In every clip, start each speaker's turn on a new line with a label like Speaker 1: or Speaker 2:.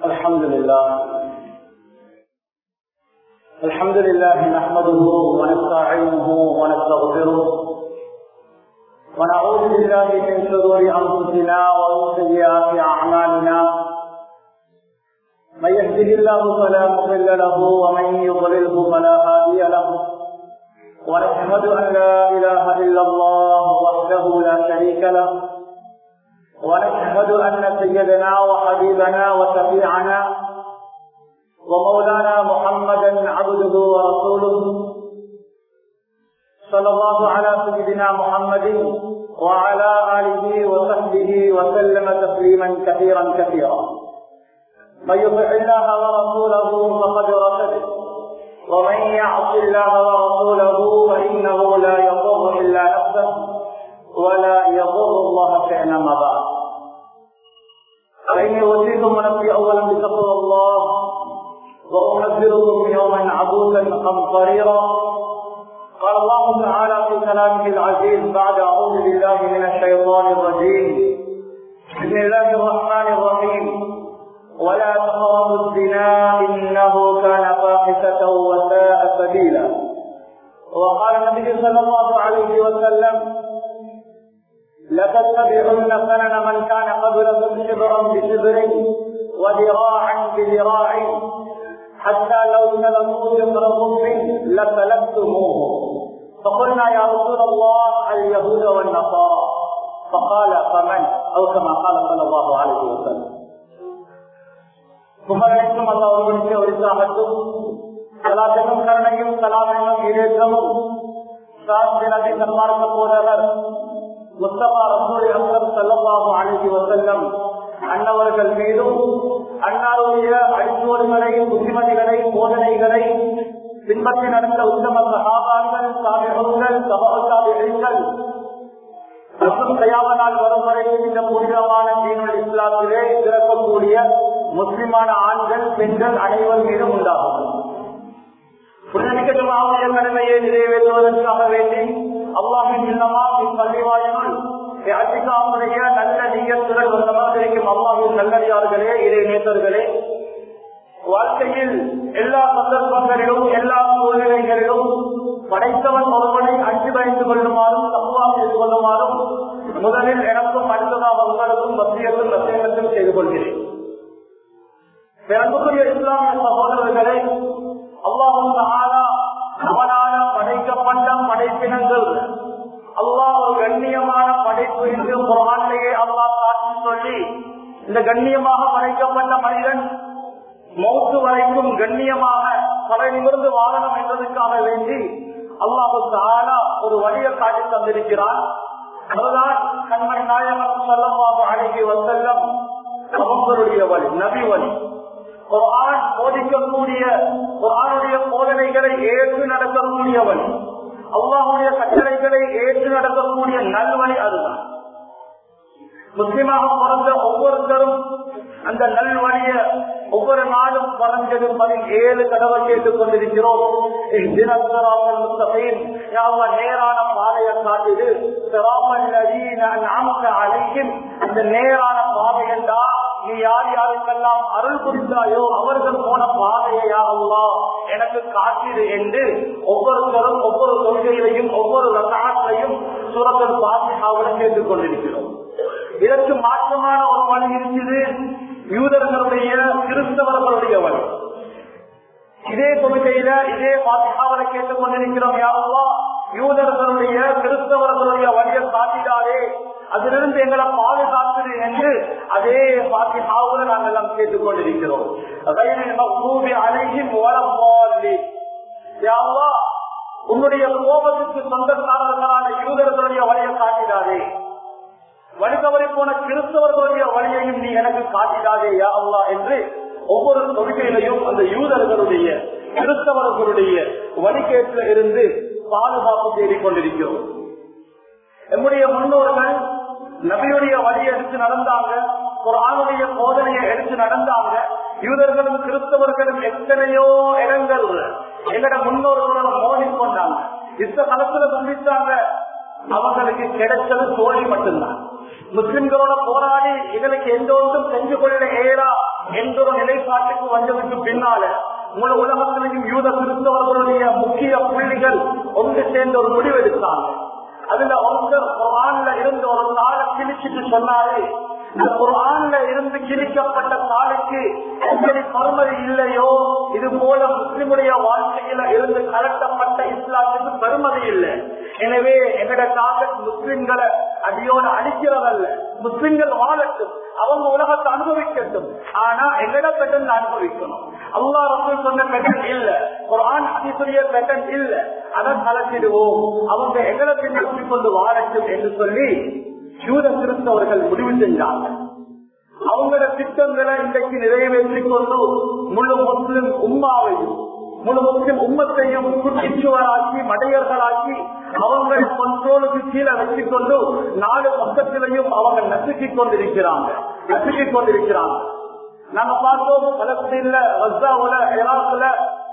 Speaker 1: الحمد لله الحمد لله نحمده ونستعينه ونستغفره ونعوذ بالله من شرور انفسنا ومن سيئات اعمالنا من يهده الله فلا مضل له ومن يضلله فلا هادي له ونشهد ان لا اله الا الله وحده لا شريك له ونشهد أن سيدنا وحبيبنا وشفيعنا ومولانا محمدا عبده ورسوله صلى الله على سيدنا محمد وعلى آله وصحبه وسلم تسليما كثيرا كثيرا من يطع الله ورسوله فقد رشد ومن يعص الله ورسوله فإنه لا يضر إلا نفسه ولا يضر الله كأنما بعد فإني أوصيكم ونفسي أولا بتقوى الله وأحذركم يوما عبوسا قمطريرا قال الله تعالى في كلامه العزيز بعد أعوذ بالله من الشيطان الرجيم بسم الله الرحمن الرحيم ولا تقربوا الزنا إنه كان فاحشة وساء سبيلا وقال النبي صلى الله عليه وسلم لتتبعن سنن من كان قبلكم شبرا بشبر وذراعا بذراع حتى لو سلكوا شبرهم منه لسلكتموه فقلنا يا رسول الله اليهود والنصارى فقال فمن او كما قال صلى الله عليه وسلم புகழனைக்கும் அல்ல ஒருவனுக்கு ஒருத்தாகட்டும் கலாச்சகம் கருணையும் கலாமையும் ஈரேற்றமும் சாஸ்திரத்தை சன்மார்க்க போதவர் முஸ்தபா ரசூல் அக்ரம் சல்லல்லாஹு அலைஹி வஸல்லம் அன்னவர்கள் மீதும் அன்னாருடைய அடிச்சோடுகளை புத்திமதிகளை போதனைகளை பின்பற்றி நடந்த உத்தம சகாபார்கள் சாமிகள் சமூகத்தாபிகள் மற்றும் தயாவனால் வரும் வரைக்கும் இந்த புனிதமான தீனுள் இஸ்லாத்திலே பிறக்கக்கூடிய முஸ்லிமான ஆண்கள் பெண்கள் அனைவர் மீதும் உண்டாகும் புனிதமிக்க ஜமாவுடைய கடமையை நிறைவேற்றுவதற்காக வேண்டி அல்லாஹின் இல்லமா இப்பள்ளிவாயினுள் அத்திகாவுடைய நல்ல நீயத்துடன் வந்தமர்ந்திருக்கும் அல்லாஹின் நல்லடியார்களே இறை நேசர்களே வாழ்க்கையில் எல்லா சந்தர்ப்பங்களிலும் எல்லா சூழ்நிலைகளிலும் படைத்தவன் ஒருவனை அஞ்சு பயந்து கொள்ளுமாறும் தப்புவா செய்து கொள்ளுமாறும் முதலில் எனக்கும் அடுத்ததாக உங்களுக்கும் மத்தியத்தும் ரசிகத்தும் செய்து கொள்கிறேன் பிறப்புக்குரிய இஸ்லாமிய சகோதரர்களை அல்லாஹும் அவனால படைக்கப்பட்ட படைப்பினங்கள் அல்லாஹ் ஒரு கண்ணியமான படைப்பு என்று குரானிலேயே அல்லாஹ் காட்சி சொல்லி இந்த கண்ணியமாக படைக்கப்பட்ட மனிதன் மௌத்து வரைக்கும் கண்ணியமாக தலை நிமிர்ந்து வாழணும் என்பதற்காக வேண்டி அல்லாஹு தாலா ஒரு வழியை காட்டி தந்திருக்கிறான் அதுதான் கண்மணி நாயகம் சொல்லமாக அழகி வசல்லம் அவங்களுடைய வழி நபி வழி குரான் போதிக்கக்கூடிய குரானுடைய போதனைகளை ஏற்று நடக்கக்கூடியவன் அல்லாஹுடைய கட்டளைகளை ஏற்று நடக்கக்கூடிய நல்வழி அதுதான் முஸ்லிமாக பிறந்த ஒவ்வொருத்தரும் அந்த நல்வழிய ஒவ்வொரு நாளும் குறைஞ்சது பதினேழு தடவை கேட்டுக் கொண்டிருக்கிறோம் நேரான பாதையை காட்டிடு அழைக்கும் அந்த நேரான பாதை என்றா நீ யார் யாருக்கெல்லாம் அருள் புரிந்தாயோ அவர்கள் போன பாதையா அல்லா எனக்கு காட்டிடு என்று ஒவ்வொருத்தரும் ஒவ்வொரு கொள்கையிலையும் ஒவ்வொரு ரசாயத்தையும் சுரத்தல் பாசியாவுடன் கேட்டுக் கொண்டிருக்கிறோம் இதற்கு மாற்றமான ஒரு வழி இருக்குது யூதர்களுடைய கிறிஸ்தவர்களுடைய வழி இதே கொள்கையில இதே பாசிகாவலை கேட்டுக் கொண்டிருக்கிறோம் யாரெல்லாம் யூதர்களுடைய கிறிஸ்தவர்களுடைய வழியை காட்டினாலே அதிலிருந்து எங்களை பாதுகாத்தது என்று அதே பாசிகாவுல நாங்கள் எல்லாம் கேட்டுக் கொண்டிருக்கிறோம் அழகின் உன்னுடைய கோபத்துக்கு சொந்தக்காரர்களான யூதர்களுடைய வழியை காட்டினாரே வழி தவறி போன கிறிஸ்தவர்களுடைய வழியையும் நீ எனக்கு காட்டிடாதே யா அல்லா என்று ஒவ்வொரு தொழுகையிலையும் அந்த யூதர்களுடைய கிறிஸ்தவர்களுடைய வழிகேட்டில் இருந்து பாதுகாப்பு தேடிக் கொண்டிருக்கிறோம் நம்முடைய முன்னோர்கள் நபியுடைய வழி எடுத்து நடந்தாங்க ஒரு ஆணுடைய போதனையை எடுத்து நடந்தாங்க யூதர்களும் கிறிஸ்தவர்களும் எத்தனையோ இடங்கள் எங்கட முன்னோர்களுடன் மோதி கொண்டாங்க இந்த காலத்துல சந்தித்தாங்க அவங்களுக்கு கிடைச்சது தோல்வி மட்டும்தான் முஸ்லிம்களோட போராடி எங்களுக்கு எந்த ஒன்றும் செஞ்சு கொள்ள இயலா என்ற ஒரு நிலைப்பாடு நாட்டுக்கு வந்ததுக்கு பின்னால முழு உலகத்திலையும் யூத கிறிஸ்தவர்களுடைய முக்கிய புள்ளிகள் ஒன்று சேர்ந்த ஒரு முடிவெடுத்தாங்க அதுல ஒருத்தர் குரான்ல இருந்து ஒரு தாளை கிழிச்சிட்டு சொன்னாரு இந்த குரான்ல இருந்து கிழிக்கப்பட்ட தாளுக்கு எப்படி பருமதி இல்லையோ இது போல முஸ்லிமுடைய வாழ்க்கையில இருந்து கலட்டப்பட்ட இஸ்லாத்துக்கு பெருமதி இல்லை எனவே எங்கட டார்கெட் முஸ்லிம்களை அடியோடு அடிக்கிறதல்ல முஸ்லிம்கள் வாழட்டும் அவங்க உலகத்தை அனுபவிக்கட்டும் ஆனா எங்கட பெட்டன் அனுபவிக்கணும் அல்லா ரசூல் சொன்ன பெட்டன் இல்ல குரான் அதிசுரிய பெட்டன் இல்ல அதை கலத்திடுவோம் அவங்க எங்களை பின்பற்றி கொண்டு வாழட்டும் என்று சொல்லி யூத கிறிஸ்தவர்கள் முடிவு செஞ்சாங்க அவங்களோட திட்டங்களை இன்றைக்கு நிறைவேற்றி கொண்டு முழு முஸ்லிம் உம்மாவையும் முழு முஸ்லிம் உம்மத்தையும் குட்டிச்சுவராக்கி மடையர்களாக்கி அவங்க கண்ட்ரோலுக்கு கீழே வச்சுக் கொண்டு நாலு பக்கத்திலையும் அவங்க நசுக்கிக் கொண்டிருக்கிறாங்க நசுக்கிக் கொண்டிருக்கிறாங்க நாங்க பார்த்தோம் பலஸ்தீன்ல வஸ்தாவுல ஈராக்ல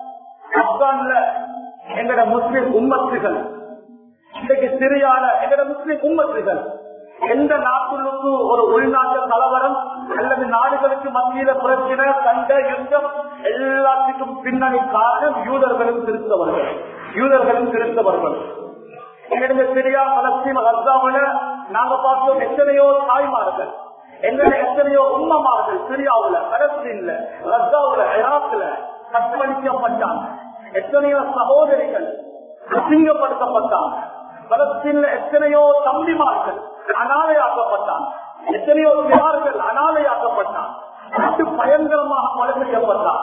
Speaker 1: ஆப்கான்ல எங்கட முஸ்லிம் உம்மத்துகள் இன்றைக்கு சிரியால எங்கட முஸ்லிம் உம்மத்துகள் எந்த நாட்டுக்கு ஒரு உள்நாட்டு கலவரம் அல்லது நாடுகளுக்கு மத்தியில பிரச்சனை சண்டை யுத்தம் எல்லாத்துக்கும் பின்னணி காரணம் யூதர்களும் திருத்தவர்கள் யூதர்களும் திருத்தவர்கள் எங்களுடைய சிரியா பலஸ்தீன் கசாவில நாங்க பார்த்தோம் எத்தனையோ தாய்மார்கள் எங்களுடைய எத்தனையோ உம்மமார்கள் சிரியாவுல பலஸ்தீன்ல கசாவுல ஈராக்ல கற்பழிக்கப்பட்டாங்க எத்தனையோ சகோதரிகள் அசிங்கப்படுத்தப்பட்டாங்க பலஸ்தீன்ல எத்தனையோ தம்பிமார்கள் அனாதையாக்கப்பட்டாங்க எத்தனையோ சிறார்கள் அனாதையாக்கப்பட்டாங்க அட்டு பயங்கரமாக கொலை செய்யப்பட்டார்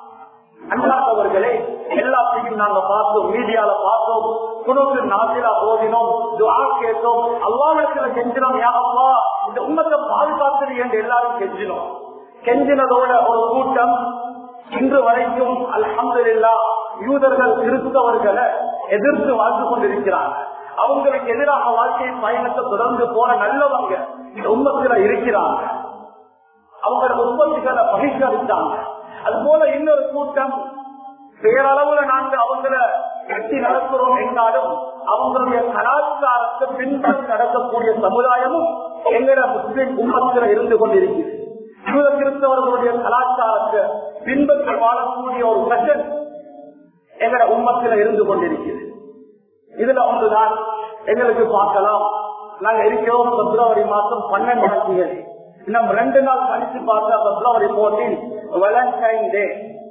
Speaker 1: அன்றாதவர்களே எல்லாத்தையும் நாங்க பார்த்தோம் மீடியால பார்த்தோம் குணத்து நாசிலா போதினோம் துவா கேட்டோம் அல்லாவிடத்துல கெஞ்சினோம் யாரப்பா இந்த உண்மத்தை பாதுகாத்து என்று எல்லாரும் கெஞ்சினோம் கெஞ்சினதோட ஒரு கூட்டம் இன்று வரைக்கும் அல்ஹம்துலில்லா யூதர்கள் கிறிஸ்தவர்களை எதிர்த்து வாழ்ந்து கொண்டிருக்கிறாங்க அவங்களுக்கு எதிராக வாழ்க்கை பயணத்தை தொடர்ந்து போன நல்லவங்க இந்த உண்மத்துல இருக்கிறாங்க அவங்களோட உற்பத்திகளை பகிஷ்கரித்தாங்க அது போல இன்னொரு கூட்டம் பேரளவுல நாங்க அவங்கள கட்டி நடக்கிறோம் என்றாலும் அவங்களுடைய கலாச்சாரத்தை பின்பற்றி நடக்கக்கூடிய சமுதாயமும் எங்கட முஸ்லிம் உம்மத்துல இருந்து கொண்டிருக்கிறது யூத கிறிஸ்தவர்களுடைய கலாச்சாரத்தை பின்பற்றி வாழக்கூடிய ஒரு பிரச்சனை எங்கட உம்மத்துல இருந்து கொண்டிருக்கிறது இதுல ஒன்றுதான் எங்களுக்கு பார்க்கலாம் நாங்க இருக்கிறோம் பிப்ரவரி மாசம் பன்னெண்டு ஆட்சிகள் இன்னும் ரெண்டு நாள் கழிச்சு பார்த்தா பிப்ரவரி போர்டீன் வேலண்டைன் டே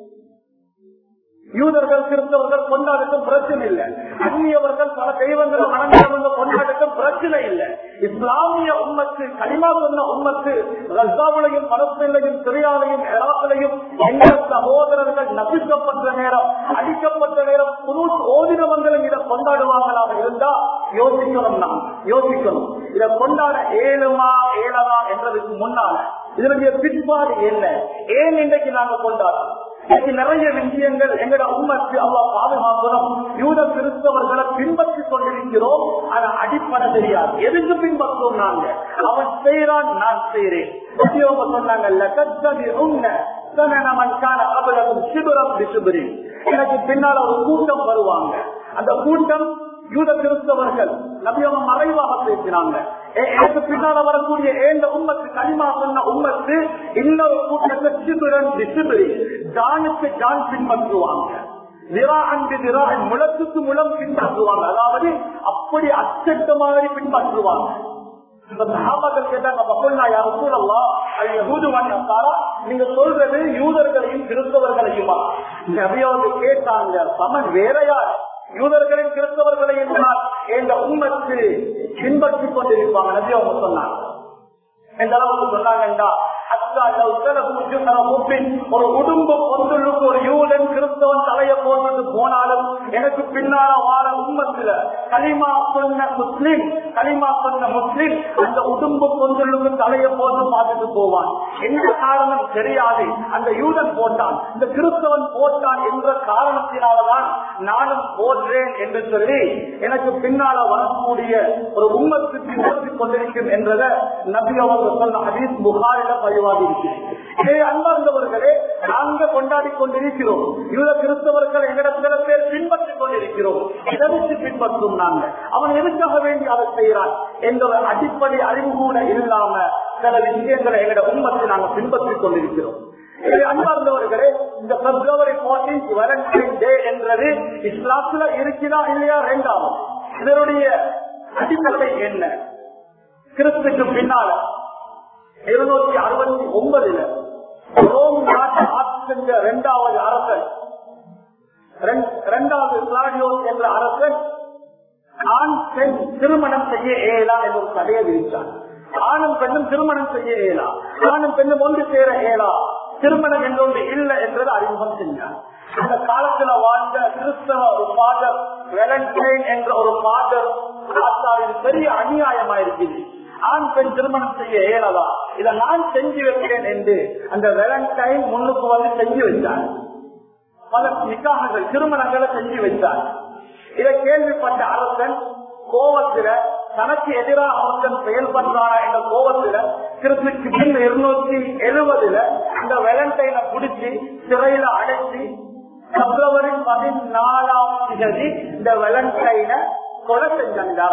Speaker 1: யூதர்கள் கிறிஸ்தவர்கள் கொண்டாடுக்கும் பிரச்சனை இல்லை அந்நியவர்கள் பல தெய்வங்களும் வணங்குறவங்க கொண்டாடுக்கும் பிரச்சனை இல்லை இஸ்லாமிய உண்மத்து களிமா சொன்ன உண்மத்து ரசாவிலையும் பலஸ்தீனையும் சிரியாவையும் இராக்கிலையும் எங்கள் சகோதரர்கள் நபிக்கப்பட்ட நேரம் அடிக்கப்பட்ட நேரம் புது ஓதினவங்களும் இதை கொண்டாடுவாங்களாக இருந்தா யோசிக்கணும் நாம் யோசிக்கணும் இதை கொண்டாட ஏழுமா ஏழவா என்றதுக்கு முன்னால இதனுடைய பிற்பாடு என்ன ஏன் இன்றைக்கு நாங்க கொண்டாடுறோம் இன்னைக்கு நிறைய விஷயங்கள் எங்கட உண்மைக்கு அவ்வா பாதுகாக்கணும் யூத கிறிஸ்தவர்களை பின்பற்றி கொண்டிருக்கிறோம் ஆனா அடிப்படை தெரியாது எதுக்கு பின்பற்றோம் நாங்க அவன் செய்யறான் நான் செய்யறேன் சொன்னாங்கல்ல கத்ததி உண்மை எனக்கு பின்னால் ஒரு கூட்டம் வருவாங்க அந்த கூட்டம் யூத கிறிஸ்தவர்கள் நபியவ மறைவாக பேசினாங்க எனக்கு பின்னால வரக்கூடிய ஏந்த உண்மத்து களிமா சொன்ன உண்மத்து இன்னொரு கூட்டத்தை சிபிரன் டிசிபிரி ஜானுக்கு ஜான் பின்பற்றுவாங்க முளத்துக்கு முளம் பின்பற்றுவாங்க அதாவது அப்படி அச்சட்ட மாதிரி பின்பற்றுவாங்க நீங்க சொல்றது யூதர்களையும் கிறிஸ்தவர்களையுமா நபியோடு கேட்டாங்க சமன் வேற யார் யூதர்களின் கிறிஸ்தவர்களை என்றால் என்ற உண்மைக்கு பின்பற்றிக் கொண்டிருப்பாங்க நபி அவங்க சொன்னாங்க எந்த அளவுக்கு சொன்னாங்கன்றா ஒரு உடும்பு பொந்துள்ளுக்கு ஒரு யூதன் கிறிஸ்தவன் தலையை போட்டுட்டு போனாலும் எனக்கு பின்னால வார உண்மத்துல களிமா சொன்ன முஸ்லிம் களிமா சொன்ன முஸ்லிம் அந்த உடும்பு பொந்துள்ளுக்கு தலையை போட்டு பார்த்துட்டு போவான் எந்த காரணம் தெரியாது அந்த யூதன் போட்டான் இந்த கிறிஸ்தவன் போட்டான் என்ற காரணத்தினாலதான் நானும் போடுறேன் என்று சொல்லி எனக்கு பின்னால வரக்கூடிய ஒரு உண்மத்து பின்பற்றிக் கொண்டிருக்கும் என்றத நபி அவங்க சொன்ன ஹதீஸ் புகாரில பதிவாகி அன்பார்ந்தவர்களே நாங்க கொண்டாடி கொண்டிருக்கிறோம் யூத கிறிஸ்தவர்கள் எங்களிடத்துல பேர் பின்பற்றிக் கொண்டிருக்கிறோம் எதற்கு பின்பற்றும் நாங்க அவன் எதுக்காக வேண்டி அதை செய்யறான் என்ற அடிப்படை அறிவு கூட இல்லாம சில விஷயங்களை எங்களோட உண்மத்தை நாங்க பின்பற்றிக் கொண்டிருக்கிறோம் எனவே அன்பார்ந்தவர்களே இந்த பிப்ரவரி போர்டீன் வேலண்டைன் டே என்றது இஸ்லாத்துல இருக்கிறா இல்லையா ரெண்டாவது இதனுடைய அடிப்படை என்ன கிறிஸ்துக்கு பின்னால இருநூத்தி அறுபத்தி ஒன்பதுல ரோம் நாட்டு ஆட்சி செஞ்ச இரண்டாவது அரசன் இரண்டாவது கிளாடியோஸ் என்ற அரசன் ஆண் பெண் திருமணம் செய்ய இயலா என்ற ஒரு தடையை விதித்தார் ஆணும் பெண்ணும் திருமணம் செய்ய இயலா ஆணும் பெண்ணும் ஒன்று சேர இயலா திருமணம் என்றொன்று இல்லை என்றது அறிமுகம் செஞ்சார் அந்த காலத்துல வாழ்ந்த கிறிஸ்தவ ஒரு ஃபாதர் வெலண்டைன் என்ற ஒரு ஃபாதர் இது பெரிய அநியாயமா இருக்குது ஆண் பெண் திருமணம் செய்ய இயலதா இதை நான் செஞ்சு வைக்கிறேன் என்று அந்த வெலண்டைன் முன்னுக்கு வந்து செஞ்சு வச்சார் பல நிக்காகங்கள் திருமணங்களை செஞ்சு வைத்தார் இதை கேள்விப்பட்ட அரசன் கோவத்தில தனக்கு எதிராக ஒருத்தன் செயல்படுறானா என்ற கோவத்தில கிறிஸ்துக்கு பின் இருநூத்தி எழுபதுல இந்த வெலண்டைனை பிடிச்சி சிறையில அடைச்சி பிப்ரவரி பதினாலாம் தேதி இந்த வெலண்டைனை கொலை செஞ்சாங்க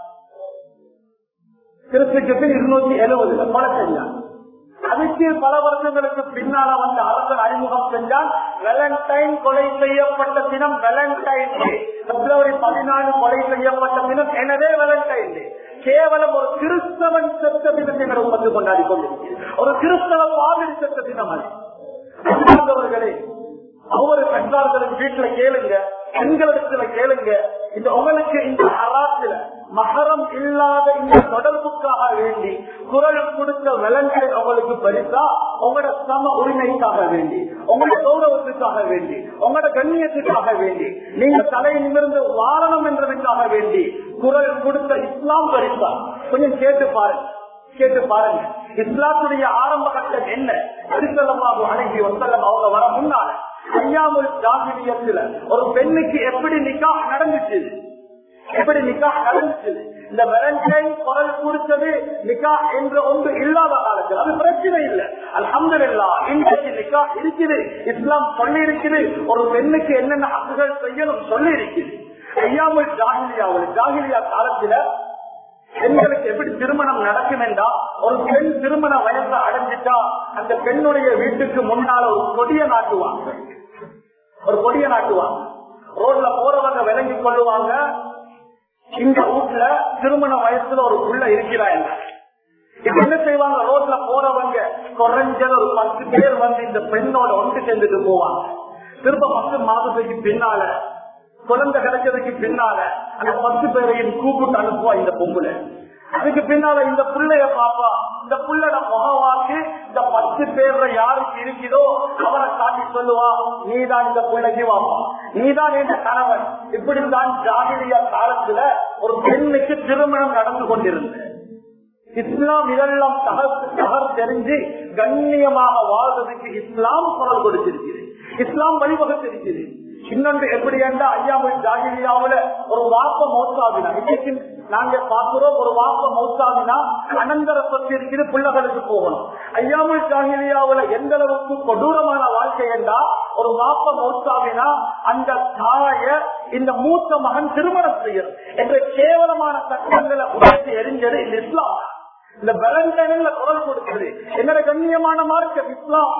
Speaker 1: கிறிஸ்துக்கு பின் இருநூத்தி எழுபதுல கொலை செஞ்சாங்க அதுக்கு பல வருஷங்களுக்கு பின்னால வந்த அரசன் அறிமுகம் செஞ்சால் வெலண்டைன் கொலை செய்யப்பட்ட தினம் வெலண்டைன் டே பிப்ரவரி பதினாலு கொலை செய்யப்பட்ட தினம் எனவே வெலண்டைன் டே கேவலம் ஒரு கிறிஸ்தவன் செத்த தினத்தை வந்து கொண்டாடி கொண்டிருக்கிறது ஒரு கிறிஸ்தவ பாதிரி செத்த தினம் அது அன்பார்ந்தவர்களே ஒவ்வொரு பெற்றார்களும் வீட்டுல கேளுங்க பெண்களிடத்துல கேளுங்க இந்த உங்களுக்கு இந்த ஹராத்துல மகரம் இல்லாத இந்த தொடர்புக்காக வேண்டி குரல் கொடுத்த விலங்கை உங்களுக்கு பரிசா உங்களோட சம உரிமைக்காக வேண்டி உங்களோட கௌரவத்துக்காக வேண்டி உங்களோட கண்ணியத்துக்காக வேண்டி நீங்க தலை நிமிர்ந்து வாழணும் என்றதுக்காக வேண்டி குரல் கொடுத்த இஸ்லாம் பரிசா கொஞ்சம் கேட்டு பாருங்க கேட்டு பாருங்க இஸ்லாத்துடைய ஆரம்ப கட்டம் என்ன அரிசலமாக அணுகி வசலம் அவங்க வர முன்னால ஐயாமல் ஜாகிரியத்துல ஒரு பெண்ணுக்கு எப்படி நிக்கா நடந்துச்சு எப்படி நிக்கா நடந்துச்சு இந்த வெலண்டைன் குரல் கொடுத்தது நிக்கா என்ற ஒன்று இல்லாத காலத்தில் அது பிரச்சனை இல்லை அலமதுல்லா இன்றைக்கு நிக்கா இருக்குது இஸ்லாம் சொல்லி இருக்குது ஒரு பெண்ணுக்கு என்னென்ன ஹக்குகள் செய்யணும் சொல்லி இருக்குது ஐயாமல் ஜாகிலியாவில் ஜாகிலியா காலத்துல பெண்களுக்கு எப்படி திருமணம் நடக்கும் என்றா ஒரு பெண் திருமண வயசை அடைஞ்சிட்டா அந்த பெண்ணுடைய வீட்டுக்கு முன்னால ஒரு கொடிய நாட்டுவாங்க ஒரு கொடிய நாட்டுவாங்க ரோட்ல போறவங்க விளங்கி கொள்ளுவாங்க இந்த வீட்டுல திருமண வயசுல ஒரு புள்ள இருக்கிறா என்ன இப்ப என்ன செய்வாங்க ரோட்ல போறவங்க குறைஞ்சது ஒரு பத்து பேர் வந்து இந்த பெண்ணோட ஒன்று சேர்ந்துட்டு போவாங்க திரும்ப பத்து மாதத்துக்கு பின்னால குழந்தை கிடைச்சதுக்கு பின்னால அந்த பத்து பேரையும் கூப்பிட்டு அனுப்புவா இந்த பொம்புல அதுக்கு பின்னால இந்த பிள்ளைய பாப்பா இந்த புள்ளட முகவாக்கு இந்த பத்து பேர்ல யாருக்கு இருக்குதோ அவரை காட்டி சொல்லுவா நீதான் இந்த பிள்ளைக்கு வாப்பா நீதான் என்ற கணவன் இப்படித்தான் ஜாகிரிய காலத்துல ஒரு பெண்ணுக்கு திருமணம் நடந்து கொண்டிருந்தது இஸ்லாம் இதெல்லாம் தகர் தகர் தெரிஞ்சு கண்ணியமாக வாழ்றதுக்கு இஸ்லாம் குரல் கொடுத்திருக்கிறது இஸ்லாம் வழிவகுத்திருக்கிறது இன்னொன்று எப்படி என்றா ஐயாமல் ஜாகிரியாவுல ஒரு வாப்ப மௌத்தாவினா இன்னைக்கு நாங்க பார்க்கிறோம் ஒரு வாப்ப மௌத்தாவினா அனந்தர சொத்து இருக்கிற பிள்ளைகளுக்கு போகணும் ஐயாமல் ஜாகிரியாவுல எந்த அளவுக்கு கொடூரமான வாழ்க்கை என்றா ஒரு வாப்ப மௌத்தாவினா அந்த தாய இந்த மூத்த மகன் திருமணம் செய்யும் என்ற கேவலமான சட்டங்களை உடைத்து எரிஞ்சது இந்த இஸ்லாம் இந்த பலன்டைன்ல குரல் கொடுக்கிறது என்னோட கண்ணியமான மார்க்கம் இஸ்லாம்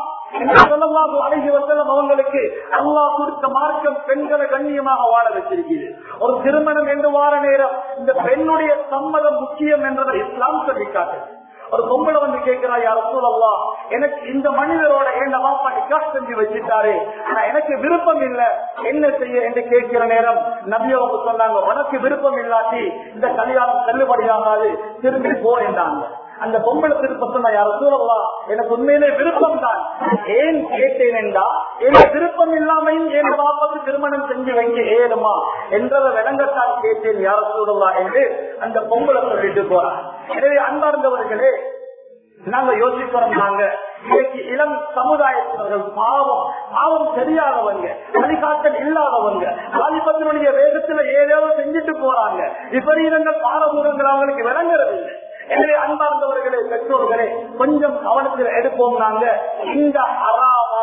Speaker 1: அழகி வசலம் அவங்களுக்கு அல்லா கொடுத்த மார்க்கம் பெண்களை கண்ணியமாக வாழ வச்சிருக்கிறது ஒரு திருமணம் என்று வார நேரம் இந்த பெண்ணுடைய சம்மதம் முக்கியம் என்றதை இஸ்லாம் சொல்லி காட்டுது ஒரு பொம்பளை வந்து கேட்கிறா யார் சூழல்லா எனக்கு இந்த மனிதரோட என் பாப்பா நிக்கா செஞ்சு வச்சுட்டாரு ஆனா எனக்கு விருப்பம் இல்ல என்ன செய்ய என்று கேட்கிற நேரம் நபி அவங்க சொன்னாங்க உனக்கு விருப்பம் இல்லாட்டி இந்த கல்யாணம் செல்லுபடியாகாது திரும்பி போ என்றாங்க அந்த பொம்பளை திருப்ப சொன்ன யார சூழல்லா எனக்கு உண்மையிலே விருப்பம் தான் ஏன் கேட்டேன் என்றா எனக்கு விருப்பம் இல்லாமையும் என் பாப்பாக்கு திருமணம் செஞ்சு வைக்க ஏழுமா என்றதை விளங்கத்தான் கேட்டேன் யார சூழல்லா என்று அந்த பொம்பளை சொல்லிட்டு போறான் எனவே அன்பார்ந்தவர்களே நாங்க யோசிக்கிறோம் நாங்க இன்னைக்கு இளம் சமுதாயத்தினர்கள் பாவம் பாவம் தெரியாதவங்க வழிகாட்டல் இல்லாதவங்க ஆதிபத்தினுடைய வேகத்துல ஏதோ செஞ்சுட்டு போறாங்க விபரீதங்கள் பாரதூரங்கள் அவங்களுக்கு விளங்குறது இல்லை எனவே அன்பார்ந்தவர்களே பெற்றோர்களே கொஞ்சம் கவனத்தில் எடுப்போம் நாங்க இந்த அறாமான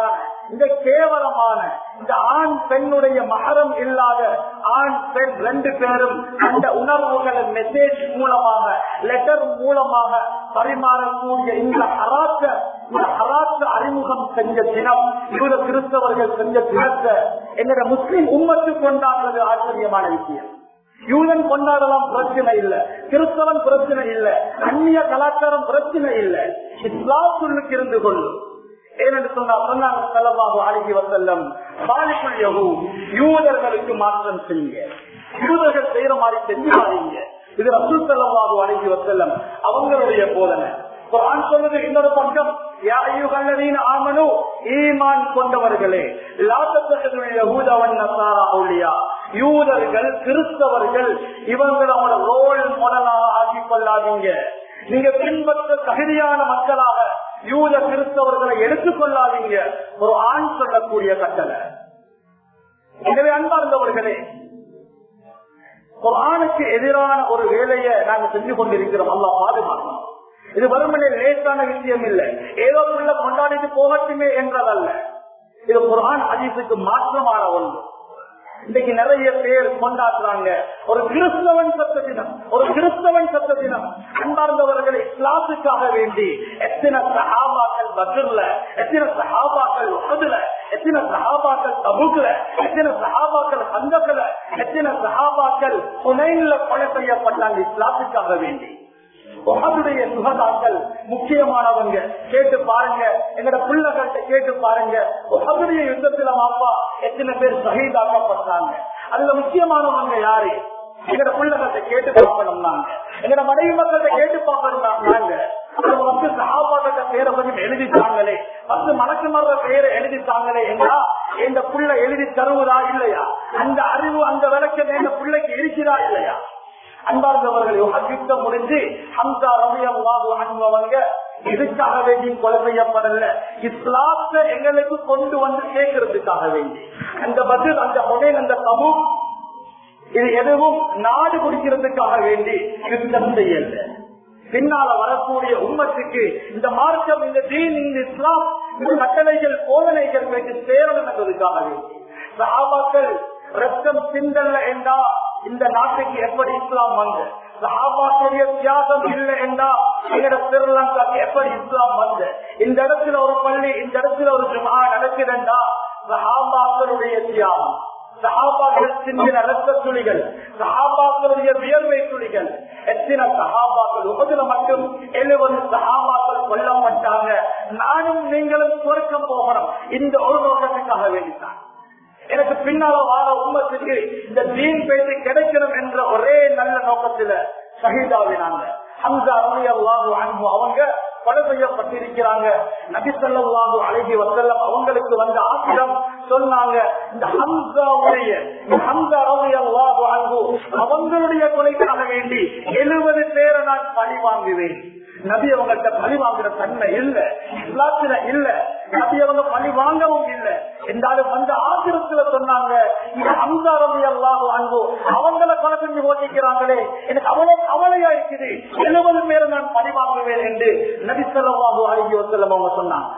Speaker 1: இந்த கேவலமான இந்த ஆண் பெண்ணுடைய மகரம் இல்லாத ஆண் பெண் ரெண்டு பேரும் அந்த உணர்வுகளை மெசேஜ் மூலமாக லெட்டர் மூலமாக பரிமாறக்கூடிய இந்த ஹராத்த இந்த ஹராத்த அறிமுகம் செஞ்ச தினம் இவர கிறிஸ்தவர்கள் செஞ்ச தினத்தை என்னோட முஸ்லிம் உம்மத்து கொண்டாடுறது ஆச்சரியமான விஷயம் யூதன் கொண்டாடலாம் பிரச்சனை இல்ல கிறிஸ்தவன் பிரச்சனை இல்ல அந்நிய கலாச்சாரம் பிரச்சனை இல்ல இஸ்லாத்துள்ளுக்கு இருந்து கொள்ளும் ஏனென்று சொன்னால் சொன்னாங்க செல்லமாக அழகி வசல்லம் பாலிக்குள் யகு யூதர்களுக்கு மாற்றம் செய்யுங்க யூதர்கள் செய்யற மாதிரி செஞ்சு மாறீங்க இது ரசூல் செல்லமாக அழகி வசல்லம் அவங்களுடைய போதனை குரான் சொல்றது இன்னொரு பக்கம் யா அய்யுஹல்லதீன ஆமனு ஈமான் கொண்டவர்களே லா தத்தகிது யஹூத வன் நஸாரா அவுலியா யூதர்கள் கிறிஸ்தவர்கள் இவங்களை அவங்களோட ரோல் மாடலாக ஆக்கிக் கொள்ளாதீங்க நீங்க பின்பற்ற தகுதியான மக்களாக யூத கிறிஸ்தவர்களை எடுத்துக் கொள்ளாதீங்க ஒரு ஆண் சொல்லக்கூடிய கட்டளை எனவே அன்பார்ந்தவர்களே குரானுக்கு எதிரான ஒரு வேலையை நாங்க செஞ்சு கொண்டிருக்கிறோம் அல்லா பாதுகாக்கணும் இது வறுமனை லேசான விஷயம் இல்லை ஏதோ உள்ள கொண்டாடிட்டு போகட்டுமே என்றதல்ல இது குரான் அதிசுக்கு மாற்றமான ஒன்று இன்னைக்கு நிறைய பேர் கொண்டாடுறாங்க ஒரு கிறிஸ்தவன் சத்த தினம் ஒரு கிறிஸ்தவன் சத்த தினம் அன்பார்ந்தவர்களை இஸ்லாத்துக்காக வேண்டி எத்தனை சகாபாக்கள் பத்ர்ல எத்தனை சகாபாக்கள் உகதுல எத்தனை சகாபாக்கள் தபுக்ல எத்தனை சகாபாக்கள் சந்தத்துல எத்தனை சகாபாக்கள் புனையில கொலை செய்யப்பட்டாங்க இஸ்லாத்துக்காக வேண்டி உகதுடைய சுகதாக்கள் முக்கியமானவங்க கேட்டு பாருங்க எங்கட பிள்ளைகள்கிட்ட கேட்டு பாருங்க உகதுடைய யுத்தத்துல அப்பா எத்தனை பேர் சகிதாக்கப்பட்டாங்க அதுல முக்கியமானவங்க யாரு எங்கட பிள்ளைகள்கிட்ட கேட்டு பார்க்கணும் நாங்க எங்கட மனைவி மக்கள்கிட்ட கேட்டு பார்க்கணும் நாங்க பத்து சகாபாட்ட பேரை கொஞ்சம் எழுதித்தாங்களே பத்து மலக்கு மர பெயரை எழுதித்தாங்களே என்றா இந்த புள்ள எழுதி தருவதா இல்லையா அந்த அறிவு அந்த விளக்கம் இந்த பிள்ளைக்கு இருக்கிறா இல்லையா அன்பார்ந்தவர்கள் யுத்தம் முடிஞ்சு ஹம்சா ரவியம் வாது அன்பவங்க இதுக்காக வேண்டி கொலை செய்யப்படல இஸ்லாத்தை எங்களுக்கு கொண்டு வந்து சேர்க்கறதுக்காக வேண்டி அந்த பதில் அந்த முனையில் அந்த சமூகம் இது எதுவும் நாடு குடிக்கிறதுக்காக வேண்டி யுத்தம் செய்யல பின்னால வரக்கூடிய உம்மத்துக்கு இந்த மார்க்கம் இந்த தீன் இந்த இஸ்லாம் இந்த கட்டளைகள் போதனைகள் வைத்து சேரணும் என்பதற்காக வேண்டி சஹாபாக்கள் ரத்தம் சிந்தல்ல என்றா இந்த நாட்டுக்கு எப்படி இஸ்லாம் வந்து சஹாபாக்களுடைய தியாகம் இல்லை என்றா எங்கட ஸ்ரீலங்காக்கு எப்படி இஸ்லாம் வந்து இந்த இடத்துல ஒரு பள்ளி இந்த இடத்துல ஒரு ஜுமா நடக்குதுண்டா சஹாபாக்களுடைய தியாகம் சஹாபாக்கள் சிந்தின ரத்த துளிகள் சஹாபாக்களுடைய வியர்வை துளிகள் எத்தனை சஹாபாக்கள் உபதில மட்டும் எழுபது சஹாபாக்கள் கொல்லப்பட்டாங்க நானும் நீங்களும் சுருக்கம் போகணும் இந்த ஒரு நோக்கத்துக்காக வேண்டித்தான் எனக்கு பின்னால வார உண்மத்துக்கு இந்த தீன் பேசி கிடைக்கணும் என்ற ஒரே நல்ல நோக்கத்துல சகிதாவினாங்க ஹம்சா அல்லாஹு அன்பு அவங்க கொலை செய்யப்பட்டிருக்கிறாங்க நபிசல்லாஹு அழகி வசல்லம் அவங்களுக்கு வந்த ஆசிரம் சொன்னாங்க இந்த ஹம்சாவுடைய ஹம்சா அல்லாஹு அன்பு அவங்களுடைய கொலைக்காக வேண்டி எழுபது பேரை நான் பழி வாங்குவேன் நபி அவங்கள்ட்ட பழி வாங்குற தன்மை இல்ல இஸ்லாத்துல இல்ல நபி அவங்க பழி வாங்கவும் இல்ல என்றாலும் அந்த ஆசிரத்துல சொன்னாங்க இது அம்சாரதி அல்லாஹ் அன்பு அவங்கள கொலை செஞ்சு ஓட்டிக்கிறாங்களே எனக்கு அவ்வளவு கவலையா இருக்குது எழுபது பேரை நான் பழி வாங்குவேன் என்று நபி சொல்லவாகு அழகி வசல்லம் அவங்க சொன்னாங்க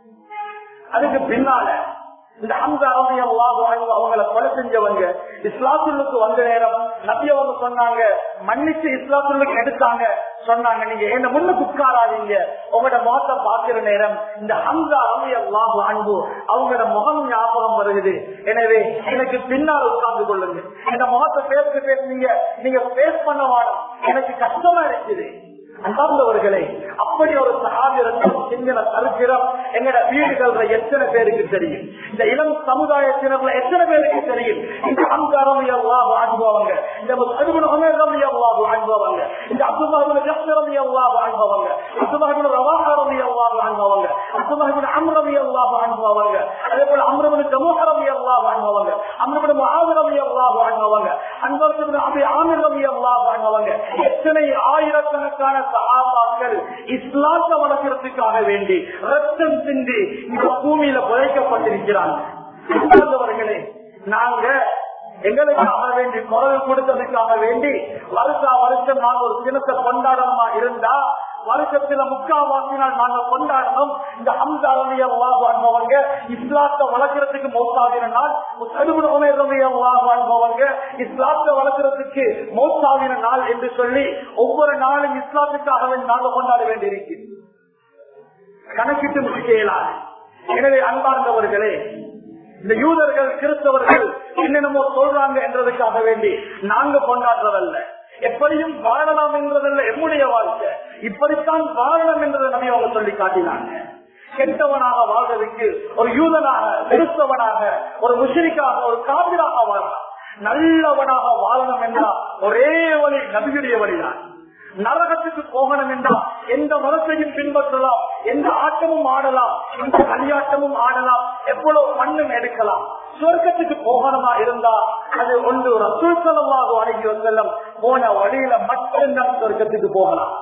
Speaker 1: அதுக்கு பின்னால இந்த ஹம்சா ரவி அவங்களை கொலை செஞ்சவங்க இஸ்லாத்துள்ளுக்கு வந்த நேரம் நபி அவங்க சொன்னாங்க மன்னிச்சு இஸ்லாத்துள்ளுக்கு எடுத்தாங்க சொன்னாங்க நீங்க என்ன முன்னுக்கு உட்காராதீங்க உங்களோட முகத்தை பாக்குற நேரம் இந்த ஹம்சா ரவி அல்லாஹு அன்பு அவங்களோட முகம் ஞாபகம் வருகிறது எனவே எனக்கு பின்னால் உட்கார்ந்து கொள்ளுங்க இந்த முகத்தை பேச பேசுனீங்க நீங்க பேஸ் பண்ண வாடும் எனக்கு கஷ்டமா இருக்குது அன்பார்ந்தவர்களே அப்படி ஒரு சகாபிரத்தம் சிங்கள சரித்திரம் எங்கட வீடுகள்ல எத்தனை பேருக்கு தெரியும் இந்த இளம் சமுதாயத்தினர்ல எத்தனை பேருக்கு தெரியும் இந்த அங்காரம் எவ்வாறு வாழ்பவங்க இந்த அதுபுல உணர்கம் எவ்வாறு வாழ்பவங்க இந்த அப்துல்லாஹின் ஜஸ்தரம் எவ்வாறு வாழ்பவங்க அப்துல்லாஹின் ரவாஹரம் எவ்வாறு வாழ்பவங்க அப்துல்லாஹின் அம்ரம் எவ்வாறு வாழ்பவங்க அதே போல அம்ரபின் ஜமோஹரம் எவ்வாறு வாழ்பவங்க அம்ரபின் மகாதரம் எவ்வாறு வாழ்பவங்க அன்பரத்தின் அபி ஆமிரம் எவ்வாறு வாழ்பவங்க எத்தனை ஆயிரக்கணக்கான சகாபாக்கள் இஸ்லாத்தை வளர்க்கறதுக்காக வேண்டி ரத்தம் சிந்தி இந்த பூமியில புதைக்கப்பட்டிருக்கிறாங்க நாங்க எங்களுக்காக வேண்டி குரல் கொடுத்ததுக்காக வேண்டி வருஷா வருஷம் நாங்க ஒரு தினத்தை கொண்டாடணுமா இருந்தா வருஷத்துல முக்காவாசினால் நாங்க கொண்டாடணும் இந்த ஹம்சா ரவி அல்லாஹ் அன்பவங்க இஸ்லாத்தை வளர்க்கறதுக்கு மௌத்தாவின நாள் முத்தடுபு உமேர் ரவி அல்லாஹ் அன்பவங்க இஸ்லாத்தை வளர்க்கறதுக்கு மௌத்தாவின நாள் என்று சொல்லி ஒவ்வொரு நாளும் இஸ்லாத்துக்காக நாங்க கொண்டாட வேண்டியிருக்கிறது கணக்கிட்டு முடிக்க இயலாது எனவே அன்பார்ந்தவர்களே இந்த யூதர்கள் கிறிஸ்தவர்கள் என்னென்னமோ சொல்றாங்க என்றதுக்காக வேண்டி நாங்க கொண்டாடுறதல்ல எப்படியும் வாழலாம் என்றதல்ல எம்முடைய வாழ்க்கை இப்படித்தான் வாழலாம் என்றதை நம்பி அவங்க சொல்லி காட்டினாங்க கெட்டவனாக வாழ்றதுக்கு ஒரு யூதனாக கிறிஸ்தவனாக ஒரு முஷரிக்காக ஒரு காவிராக வாழலாம் நல்லவனாக வாழணும் என்றால் ஒரே வழி நபியுடைய வழிதான் நரகத்துக்கு போகணும் என்றால் எந்த மதத்தையும் பின்பற்றலாம் எந்த ஆட்டமும் ஆடலாம் எந்த களியாட்டமும் ஆடலாம் எவ்வளவு மண்ணும் எடுக்கலாம் சொர்க்கத்துக்கு போகணுமா இருந்தா அது ஒன்று ரசூல் செலவாக அடங்கி செல்லும் போன வழியில மட்டும்தான் சொர்க்கத்துக்கு போகலாம்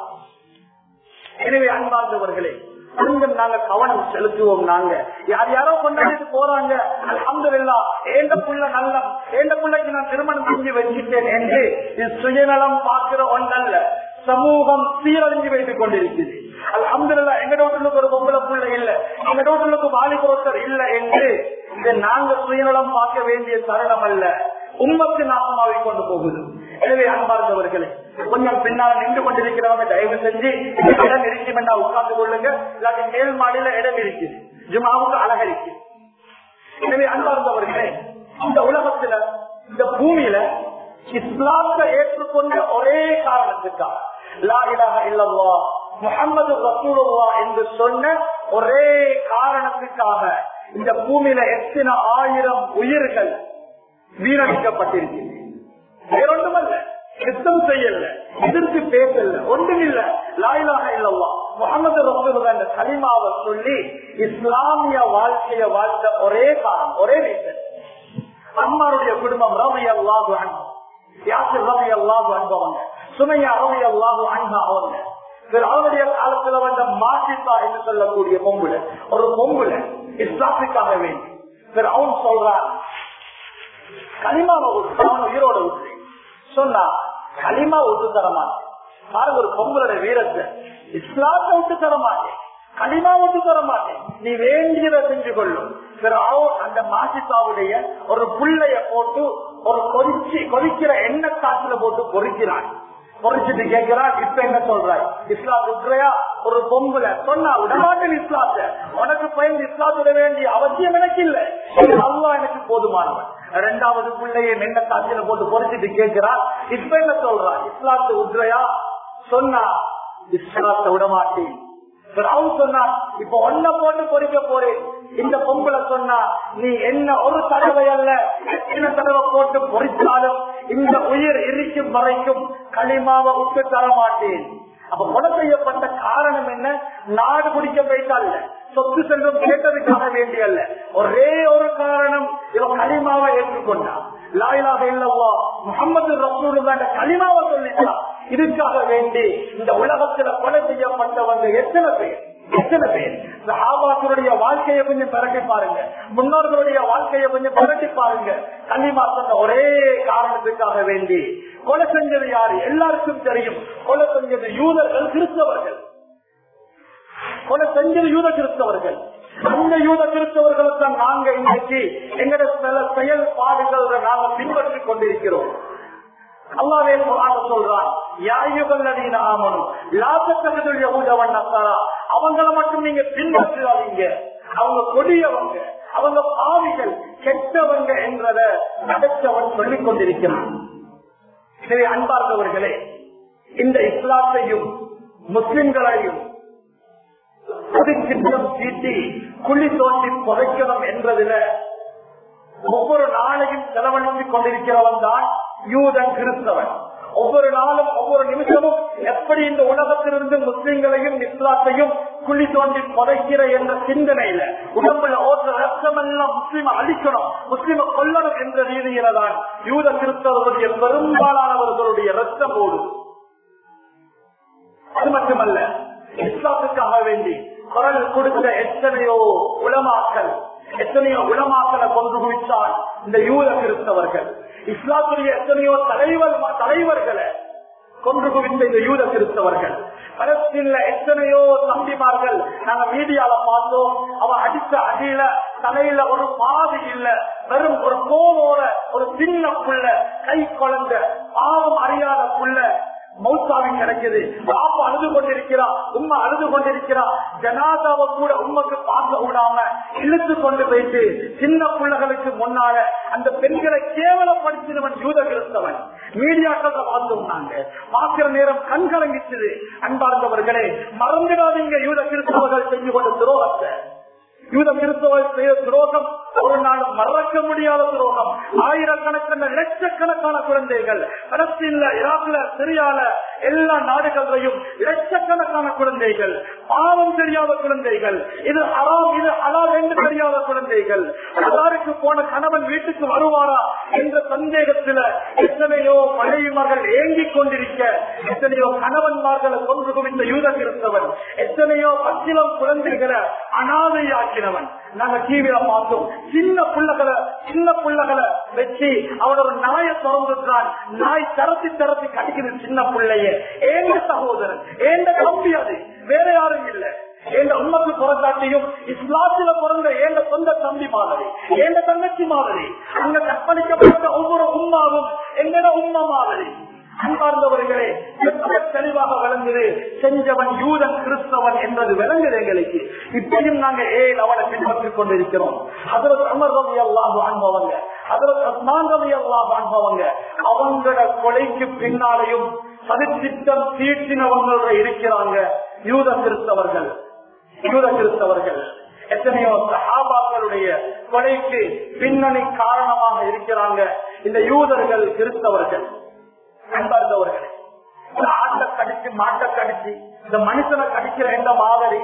Speaker 1: எனவே அன்பார்ந்தவர்களே கொஞ்சம் நாங்க கவனம் செலுத்துவோம் நாங்க யார் யாரோ கொண்டாடிட்டு போறாங்க அலமதுல்லா ஏண்ட புள்ள நல்ல ஏண்ட பிள்ளைக்கு நான் திருமணம் செஞ்சு வச்சுட்டேன் என்று இது சுயநலம் பார்க்கிற ஒன்றல்ல சமூகம் சீரழிஞ்சு வைத்துக் கொண்டிருக்கிறது அலமதுல்லா எங்க டோட்டலுக்கு ஒரு பொம்பளை புள்ள இல்ல எங்க டோட்டலுக்கு வாலிபோத்தர் இல்ல என்று இதை நாங்க சுயநலம் பார்க்க வேண்டிய தருணம் அல்ல உண்மைக்கு நாசமாகி கொண்டு போகுது எனவே அன்பார்ந்தவர்களே கொஞ்சம் பின்னால் நின்று கொண்டிருக்கிறவங்க தயவு செஞ்சு இடம் இருக்கும் என்றா உட்கார்ந்து கொள்ளுங்க இல்லாட்டி மேல் மாடியில இடம் இருக்குது ஜுமாவுக்கு அழகரிக்கு எனவே அன்பார்ந்தவர்களே இந்த உலகத்துல இந்த பூமியில இஸ்லாத்தை ஏற்றுக்கொண்ட ஒரே காரணத்துக்காக லா இலாஹ இல்லல்லா முகமது ரசூலுல்லா என்று சொன்ன ஒரே காரணத்துக்காக இந்த பூமியில எத்தனை ஆயிரம் உயிர்கள் வீணடிக்கப்பட்டிருக்கிறது வேறொன்றுமல்ல யுத்தம் செய்யல எதிர்த்து பேசல ஒன்றும் இல்ல லாயிலாக இல்லவா முகமது ரசூலுல்லா என்ற கலிமாவை சொல்லி இஸ்லாமிய வாழ்க்கைய வாழ்ந்த ஒரே காரணம் ஒரே ரீசன் அம்மாருடைய குடும்பம் ரவி அல்லாஹு அன்பு யாசிர் ரவி அல்லாஹு அன்பவங்க சுமையா ரவி அல்லாஹு அன்பா அவங்க அவருடைய காலத்துல வந்த மாசித்தா என்று சொல்லக்கூடிய பொம்புல ஒரு பொம்புல இஸ்லாத்துக்காக வேண்டி அவன் சொல்றான் களிமாவை அவன் உயிரோட விட்டு சொன்னா களிமா விட்டு தரமாட்டேன் பாருங்க ஒரு பொங்கலோட வீரத்தை இஸ்லாத்தை விட்டு தரமாட்டேன் களிமா விட்டு தரமாட்டேன் நீ வேண்டியதை செஞ்சு கொள்ளும் அந்த மாசித்தாவுடைய ஒரு புள்ளைய போட்டு ஒரு கொதிச்சு கொதிக்கிற எண்ணெய் காற்றுல போட்டு பொறிக்கிறான் பொறிச்சிட்டு கேட்கிறான் இப்ப என்ன சொல்றாய் இஸ்லாம் விட்டுறையா ஒரு பொம்புல சொன்னா விடமாட்டேன் இஸ்லாத்த உனக்கு பயந்து இஸ்லாத்துட வேண்டிய அவசியம் எனக்கு இல்லை அல்லா எனக்கு போதுமானவன் ரெண்டாவது பிள்ளைய நின்ன காட்சியில போட்டு பொறிச்சிட்டு கேட்கிறான் இப்ப என்ன சொல்றா இஸ்லாத்து விட்டுறையா சொன்னா இஸ்லாத்தை விடமாட்டேன் அவன் சொன்னா இப்ப ஒன்ன போட்டு பொறிக்க போறேன் இந்த பொம்பளை சொன்னா நீ என்ன ஒரு தடவை அல்ல எத்தனை தடவை போட்டு பொறிச்சாலும் இந்த உயிர் இருக்கும் வரைக்கும் களிமாவை விட்டு தர மாட்டேன் அப்ப கொலை செய்யப்பட்ட காரணம் என்ன நாடு குடிக்க போயிட்டல்ல சொத்து செல்வம் கேட்டதுக்காக வேண்டிய அல்ல ஒரே ஒரு காரணம் இவன் களிமாவை ஏற்றுக்கொண்டான் லாயிலாக இல்லவா முகமது ரசூல் களிமாவை சொல்லிட்டான் இதுக்காக வேண்டி இந்த உலகத்துல கொலை செய்யப்பட்டவங்க எத்தனை பேர் எத்தனை பேர் சஹாபாக்களுடைய வாழ்க்கையை கொஞ்சம் பரட்டி பாருங்க முன்னோர்களுடைய வாழ்க்கையை கொஞ்சம் பரட்டி பாருங்க கன்னிமா சொன்ன ஒரே காரணத்துக்காக வேண்டி கொலை செஞ்சது யாரு எல்லாருக்கும் தெரியும் கொலை செஞ்சது யூதர்கள் கிறிஸ்தவர்கள் கொலை செஞ்சது யூத கிறிஸ்தவர்கள் அந்த யூத கிறிஸ்தவர்களுக்கு நாங்க இன்னைக்கு எங்கட சில செயல்பாடுகள் நாங்க பின்பற்றிக் கொண்டிருக்கிறோம் அல்லாவே சொல்றான் அவங்கள மட்டும் நீங்க பின்பற்றாதீங்க அவங்க கொடியவங்க அவங்க பாவிகள் கெட்டவங்க என்றத நடத்தவன் சொல்லிக் கொண்டிருக்கிறான் சரி அன்பார்ந்தவர்களே இந்த இஸ்லாத்தையும் முஸ்லிம்களையும் சின்னம் தீட்டி குழி தோண்டி புதைக்கணும் என்பதில ஒவ்வொரு நாளையும் செலவழித்துக் கொண்டிருக்கிறவன் தான் யூதன் கிறிஸ்தவன் ஒவ்வொரு நாளும் ஒவ்வொரு நிமிஷமும் எப்படி இந்த உலகத்திலிருந்து முஸ்லிம்களையும் இஸ்லாத்தையும் குழி தோண்டி புதைக்கிற என்ற சிந்தனையில உடம்புல ஓட்ட ரத்தம் எல்லாம் முஸ்லீம அழிக்கணும் முஸ்லீம கொல்லணும் என்ற ரீதியில தான் யூத கிறிஸ்தவர்களுடைய பெரும்பாலானவர்களுடைய ரத்தம் ஓடும் அது மட்டுமல்ல இஸ்லாத்துக்காக வேண்டி குரல் கொடுத்த எத்தனையோ உளமாக்கல் எத்தனையோ உளமாக்கலை கொண்டு குவித்தால் இந்த யூத கிறிஸ்தவர்கள் இஸ்லாத்துடைய எத்தனையோ தலைவர் தலைவர்களை கொன்று குவித்த இந்த யூத கிறிஸ்தவர்கள் பலஸ்தீன்ல எத்தனையோ தம்பிமார்கள் நாங்க மீடியால பார்த்தோம் அவன் அடிச்ச அடியில தலையில ஒரு பாதி இல்ல வெறும் ஒரு கோவோட ஒரு சின்ன புள்ள கை குழந்தை பாவம் அறியாத புள்ள மௌசாவி கிடைக்குது பாப்பா அழுது கொண்டிருக்கிறா உண்மை அழுது கொண்டிருக்கிறா ஜனாதாவை கூட உண்மைக்கு பார்க்க விடாம இழுத்து கொண்டு போயிட்டு சின்ன பிள்ளைகளுக்கு முன்னால அந்த பெண்களை கேவலப்படுத்தினவன் யூத கிறிஸ்தவன் மீடியாக்கள் பார்த்தோம் நாங்க பார்க்கிற நேரம் கண் கலங்கிச்சது அன்பார்ந்தவர்களே மறந்துடாதீங்க யூத கிறிஸ்தவர்கள் செஞ்சு கொண்ட துரோகத்தை யூத கிறிஸ்தவர்கள் செய்த துரோகம் ஒரு நாள் மறக்க முடியாத துரோகம் ஆயிரக்கணக்கான லட்சக்கணக்கான குழந்தைகள் பலஸ்தீன்ல ஈராக்ல சிரியால எல்லா நாடுகளையும் லட்சக்கணக்கான குழந்தைகள் பாவம் தெரியாத குழந்தைகள் இது அறாம் இது அலால் என்று தெரியாத குழந்தைகள் அதாருக்கு போன கணவன் வீட்டுக்கு வருவாரா என்ற சந்தேகத்துல எத்தனையோ மனைவிமார்கள் ஏங்கிக் கொண்டிருக்க எத்தனையோ கணவன்மார்களை கொன்று குவித்த யூத கிறிஸ்தவன் எத்தனையோ பச்சிலம் குழந்தைகளை அனாதையாக்கினவன் நாங்க டிவியில பார்த்தோம் சின்ன புள்ளகளை சின்ன புள்ளகளை வச்சு அவன் ஒரு நாயை திறந்துட்டான் நாய் தரத்தி தரத்தி கடிக்குது சின்ன பிள்ளைய ஏந்த சகோதரன் ஏந்த தம்பி அது வேற யாரும் இல்ல எந்த உண்மைக்கு பிறந்தாட்டியும் இஸ்லாத்தில பிறந்த ஏந்த சொந்த தம்பி மாதிரி ஏந்த தங்கச்சி மாதிரி அங்க கற்பழிக்கப்பட்ட ஒவ்வொரு உண்மாவும் எங்கட உண்மை மாதிரி அன்பார்ந்தவர்களே தெளிவாக விளங்குது செஞ்சவன் யூதன் கிறிஸ்தவன் என்பது விளங்குது எங்களுக்கு இப்பயும் நாங்க ஏன் அவனை பின்பற்றிக் கொண்டிருக்கிறோம் அதில் அமர் ரவி எல்லாம் வாழ்பவங்க அதில் அஸ்மான் ரவி எல்லாம் வாழ்பவங்க அவங்களோட கொலைக்கு பின்னாலையும் சதித்திட்டம் தீட்டினவங்களோட இருக்கிறாங்க யூத கிறிஸ்தவர்கள் யூத கிறிஸ்தவர்கள் எத்தனையோ சஹாபாக்களுடைய கொலைக்கு பின்னணி காரணமாக இருக்கிறாங்க இந்த யூதர்கள் கிறிஸ்தவர்கள் அன்பார்ந்தவர்களே ஆட்டை கடிச்சு மாட்டை கடிச்சு இந்த மனுஷனை கடிக்கிற எந்த மாதிரி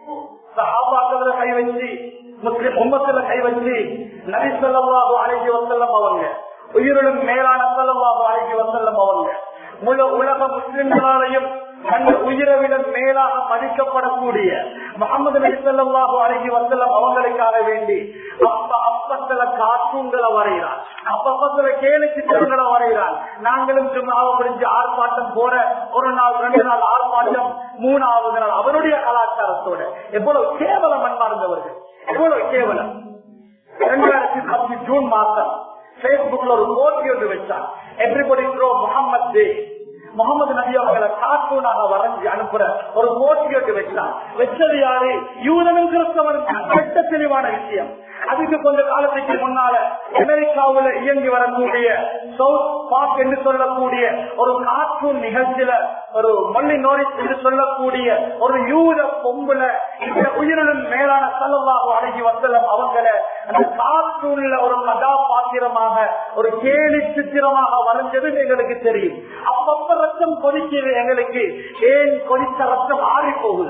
Speaker 1: சஹாபாக்கள கை வச்சு முஸ்லிம் உம்மத்துல கை வச்சு நபி சொல்லவாக அழகி வசல்லம் அவங்க உயிரிலும் மேலான செல்லவாக அழகி வசல்லம் அவங்க முழு உலக முஸ்லிம்களாலையும் தன் உயிரை விட மேலாக மதிக்கப்படக்கூடிய முகமது நபி ஸல்லல்லாஹு அலைஹி வஸல்லம் அவங்களுக்காக வேண்டி அப்ப அப்பத்துல கார்ட்டூன்களை வரைகிறான் அப்பப்பத்துல கேலி சித்திரங்களை வரைகிறான் நாங்களும் சும்மாவை முடிஞ்சு ஆர்ப்பாட்டம் போற ஒரு நாள் ரெண்டு நாள் ஆர்ப்பாட்டம் மூணாவது நாள் அவருடைய கலாச்சாரத்தோட எவ்வளவு கேவலம் அன்பார்ந்தவர்கள் எவ்வளவு கேவலம் இரண்டாயிரத்தி பத்து ஜூன் மாசம் பேஸ்புக்ல ஒரு போட்டி ஒன்று வச்சான் எவ்ரிபடி ப்ரோ முகமது டே முகமது நபி அவங்களை கார்ட்டூனாக வரைஞ்சி அனுப்புற ஒரு போட்டி ஒன்று வச்சான் வச்சது யாரு யூதனும் கிறிஸ்தவனும் கட்ட தெளிவான விஷயம் அதுக்கு கொஞ்ச காலத்துக்கு முன்னால அமெரிக்காவுல இயங்கி வரக்கூடிய சவுத் பார்க் என்று சொல்லக்கூடிய ஒரு கார்ட்டூன் நிகழ்ச்சியில ஒரு மொழி நோரிஸ் என்று சொல்லக்கூடிய ஒரு யூத பொம்புல இந்த உயிரினும் மேலான செலவாக அடங்கி வசலம் அவங்கள அந்த கார்ட்டூன்ல ஒரு கதாபாத்திரமாக ஒரு கேலி சித்திரமாக வரைஞ்சது எங்களுக்கு தெரியும் அப்பப்ப ரத்தம் கொதிக்கிறது எங்களுக்கு ஏன் கொதித்த ரத்தம் ஆறி போகுது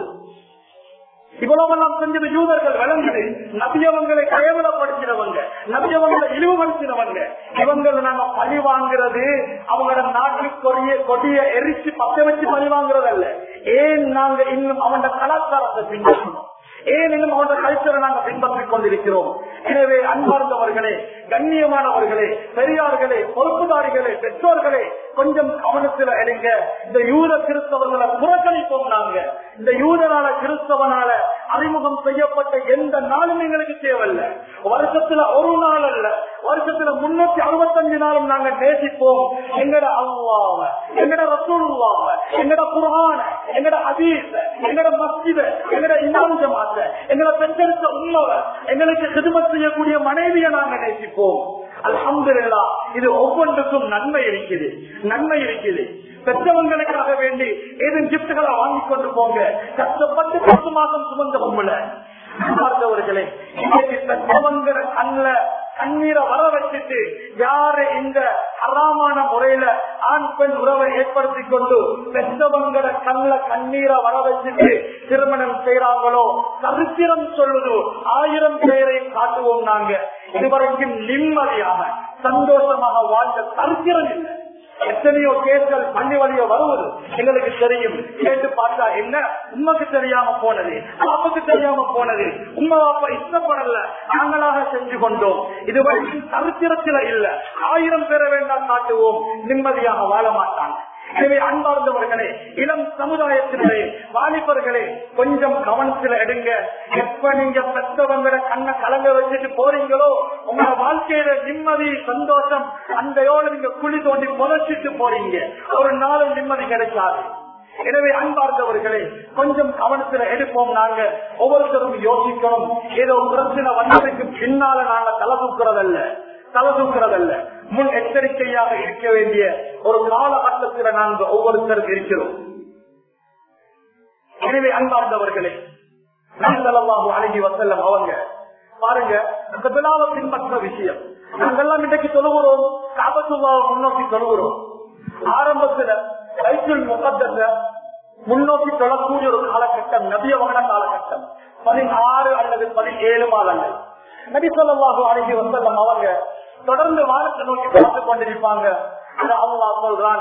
Speaker 1: இவ்வளவெல்லாம் செஞ்சது யூதர்கள் விளங்குது நபியவங்களை கேவலப்படுத்தினவங்க நபியவங்களை இழிவுபடுத்தினவங்க இவங்களை நாங்க பழி வாங்குறது அவங்களோட நாட்டு கொடிய கொடிய எரிச்சு பத்த வச்சு பழி வாங்குறது அல்ல ஏன் நாங்க இன்னும் அவனோட கலாச்சாரத்தை பின்பற்றணும் ஏன் இன்னும் அவனோட கல்ச்சரை நாங்க பின்பற்றிக் கொண்டிருக்கிறோம் எனவே அன்பார்ந்தவர்களே கண்ணியமானவர்களே பெரியார்களே பொறுப்புதாரிகளே பெற்றோர்களே கொஞ்சம் கவனத்தில் எடுங்க இந்த யூத கிறிஸ்தவர்களை புறக்கணிப்போம் நாங்க இந்த யூதனால கிறிஸ்தவனால அறிமுகம் செய்யப்பட்ட எந்த நாளும் எங்களுக்கு தேவையில்ல வருஷத்துல ஒரு நாள் அல்ல வருஷத்துல முன்னூத்தி அறுபத்தஞ்சு நாளும் நாங்க நேசிப்போம் எங்கட அல்லாவ எங்கட ரசூலுல்லாவ எங்கட குரான எங்கட அதீஸ் எங்கட மஸ்ஜித எங்கட இமாம் ஜமாத்த எங்களை பெற்றெடுத்த உண்மவ எங்களுக்கு சிதுமத் செய்யக்கூடிய மனைவியை நாங்க நேசிப்போம் அல்ஹம்துலில்லா இது ஒவ்வொன்றுக்கும் நன்மை இருக்குது நன்மை இருக்குது பெற்றவங்களுக்காக வேண்டி ஏதும் கிப்டுகளை வாங்கி கொண்டு போங்க கஷ்டப்பட்டு பத்து மாசம் சுமந்த பொம்புல பார்த்தவர்களே இன்னைக்கு பெற்றவங்கிற கண்ல கண்ணீரை வர வச்சுட்டு யாரு இந்த அறாமான முறையில ஆண் பெண் உறவை ஏற்படுத்தி கொண்டு பெற்றவங்கிற கண்ல கண்ணீரை வர வச்சுட்டு திருமணம் செய்யறாங்களோ சரித்திரம் சொல்லுது ஆயிரம் பேரை காட்டுவோம் நாங்க இதுவரைக்கும் நிம்மதியாக சந்தோஷமாக வாழ்ந்த சரித்திரம் இல்லை எத்தனையோ கேஸ்கள் பண்ணி வழிய வருவது எங்களுக்கு தெரியும் கேட்டு பார்த்தா என்ன உண்மைக்கு தெரியாம போனது பாப்புக்கு தெரியாம போனது உண்மை பாப்பா இஷ்டப்படல நாங்களாக செஞ்சு கொண்டோம் இதுவரைக்கும் சரித்திரத்தில இல்ல ஆயிரம் பேர வேண்டாம் காட்டுவோம் நிம்மதியாக வாழ மாட்டாங்க எனவே அன்பார்ந்தவர்களே இளம் சமுதாயத்தினரே வாலிபர்களே கொஞ்சம் கவனத்துல எடுங்க எப்ப நீங்க பெற்றவங்கள கண்ணை கலங்க வச்சுட்டு போறீங்களோ உங்க வாழ்க்கையில நிம்மதி சந்தோஷம் அந்த யோட நீங்க குழி தோண்டி புதைச்சிட்டு போறீங்க ஒரு நாளும் நிம்மதி கிடைக்காது எனவே அன்பார்ந்தவர்களே கொஞ்சம் கவனத்துல எடுப்போம் நாங்க ஒவ்வொருத்தரும் யோசிக்கணும் ஏதோ பிரச்சனை வந்ததுக்கு பின்னால நாங்க தலை தூக்குறதல்ல தலை தூக்குறதல்ல முன் எச்சரிக்கையாக இருக்க வேண்டிய ஒரு காலகட்டத்தில் நாங்கள் ஒவ்வொருத்தரும் இருக்கிறோம் எனவே அன்பார்ந்தவர்களே நபிசல்லாஹு அழகி வசல்லம் அவங்க பாருங்க அந்த விழாவை பின்பற்ற விஷயம் நாங்கெல்லாம் இன்றைக்கு தொழுகிறோம் காபத்துல்லாவை முன்னோக்கி தொழுகிறோம் ஆரம்பத்துல ரைத்துல் முகத்தத்தை முன்னோக்கி தொழக்கூடிய ஒரு காலகட்டம் நபியவகன காலகட்டம் பதினாறு அல்லது பதினேழு மாதங்கள் நபி சொல்லாஹு அழகி வசல்லம் அவங்க தொடர்ந்து வானத்தை நோக்கி பார்த்து கொண்டிருப்பாங்க அல்லா சொல்றான்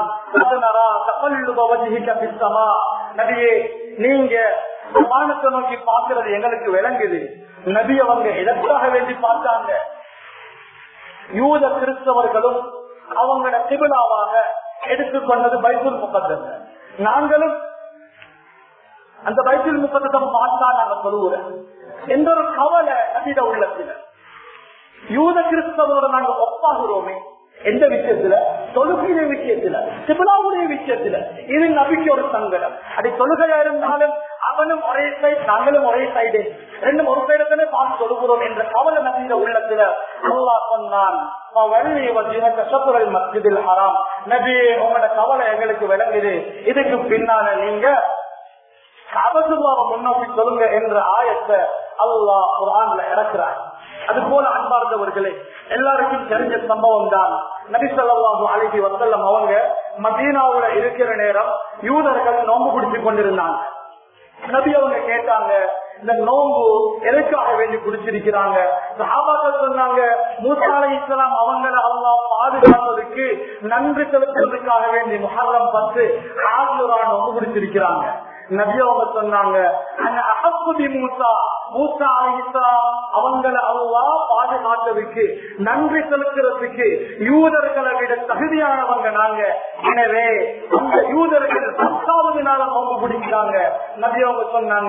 Speaker 1: நபியே நீங்க வானத்தை நோக்கி பார்க்கிறது எங்களுக்கு விளங்குது நபி அவங்க எதற்காக வேண்டி பார்த்தாங்க யூத கிறிஸ்தவர்களும் அவங்களோட திபிலாவாக எடுத்துக்கொண்டது பைசூல் முகத்தம் நாங்களும் அந்த பைசூல் முகத்தம் பார்த்தா நாங்க சொல்லுவோம் எந்த ஒரு கவலை நபிட உள்ளத்துல யூத கிறிஸ்தவரோட நாங்க ஒப்பாகிறோமே எந்த விஷயத்துல தொழுகைய விஷயத்துல சிபிலாவுடைய விஷயத்துல இது நபிக்கு ஒரு சங்கடம் அது தொழுகையா இருந்தாலும் அவனும் ஒரே சைடு நாங்களும் ஒரே சைடு ரெண்டும் ஒரு சைடத்திலே பார்த்து தொழுகிறோம் என்ற கவலை நபியில உள்ளத்துல அல்லா சொன்னான் மஸ்ஜிதில் ஹராம் நபி உங்களோட கவலை எங்களுக்கு விளங்குது இதுக்கு பின்னால நீங்க கபசுல்லாவை முன்னோக்கி சொல்லுங்க என்ற ஆயத்தை அல்லாஹ் குரான்ல இறக்குறார் அது போல அன்பார்ந்தவர்களே எல்லாருக்கும் தெரிஞ்ச சம்பவம் தான் நபிசல்லாஹு அழகி வசல்லம் அவங்க மதீனாவுல இருக்கிற நேரம் யூதர்கள் நோம்பு பிடிச்சு கொண்டிருந்தாங்க நபி அவங்க கேட்டாங்க இந்த நோம்பு எதற்காக வேண்டி பிடிச்சிருக்கிறாங்க சஹாபாக்கள் சொன்னாங்க மூசாலை இஸ்லாம் அவங்கள அல்லா பாதுகாப்பதற்கு நன்றி செலுத்துவதற்காக வேண்டி முஹர்ரம் பத்து ஆசிரியரா நோம்பு பிடிச்சிருக்கிறாங்க நபி அவங்க சொன்னாங்க மூசா மூசா அலிஸ்லாம் அவங்களை அல்லா பாதுகாத்ததுக்கு நன்றி செலுத்துறதுக்கு யூதர்களை விட தகுதியானவங்க நாங்க எனவே அந்த யூதர்கள் பத்தாவது நாள நோம்பு பிடிக்கிறாங்க நபி அவங்க சொன்னாங்க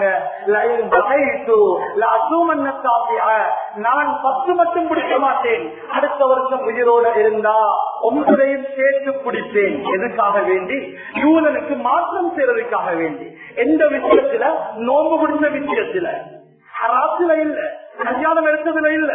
Speaker 1: நான் பத்து மட்டும் பிடிக்க மாட்டேன் அடுத்த வருஷம் உயிரோட இருந்தா ஒன்பதையும் சேர்த்து பிடிப்பேன் எதுக்காக வேண்டி யூதனுக்கு மாற்றம் செய்யறதுக்காக வேண்டி எந்த விஷயத்துல நோம்பு பிடிச்ச விஷயத்துல ஹராத்துல இல்ல கல்யாணம் எடுத்ததுல இல்ல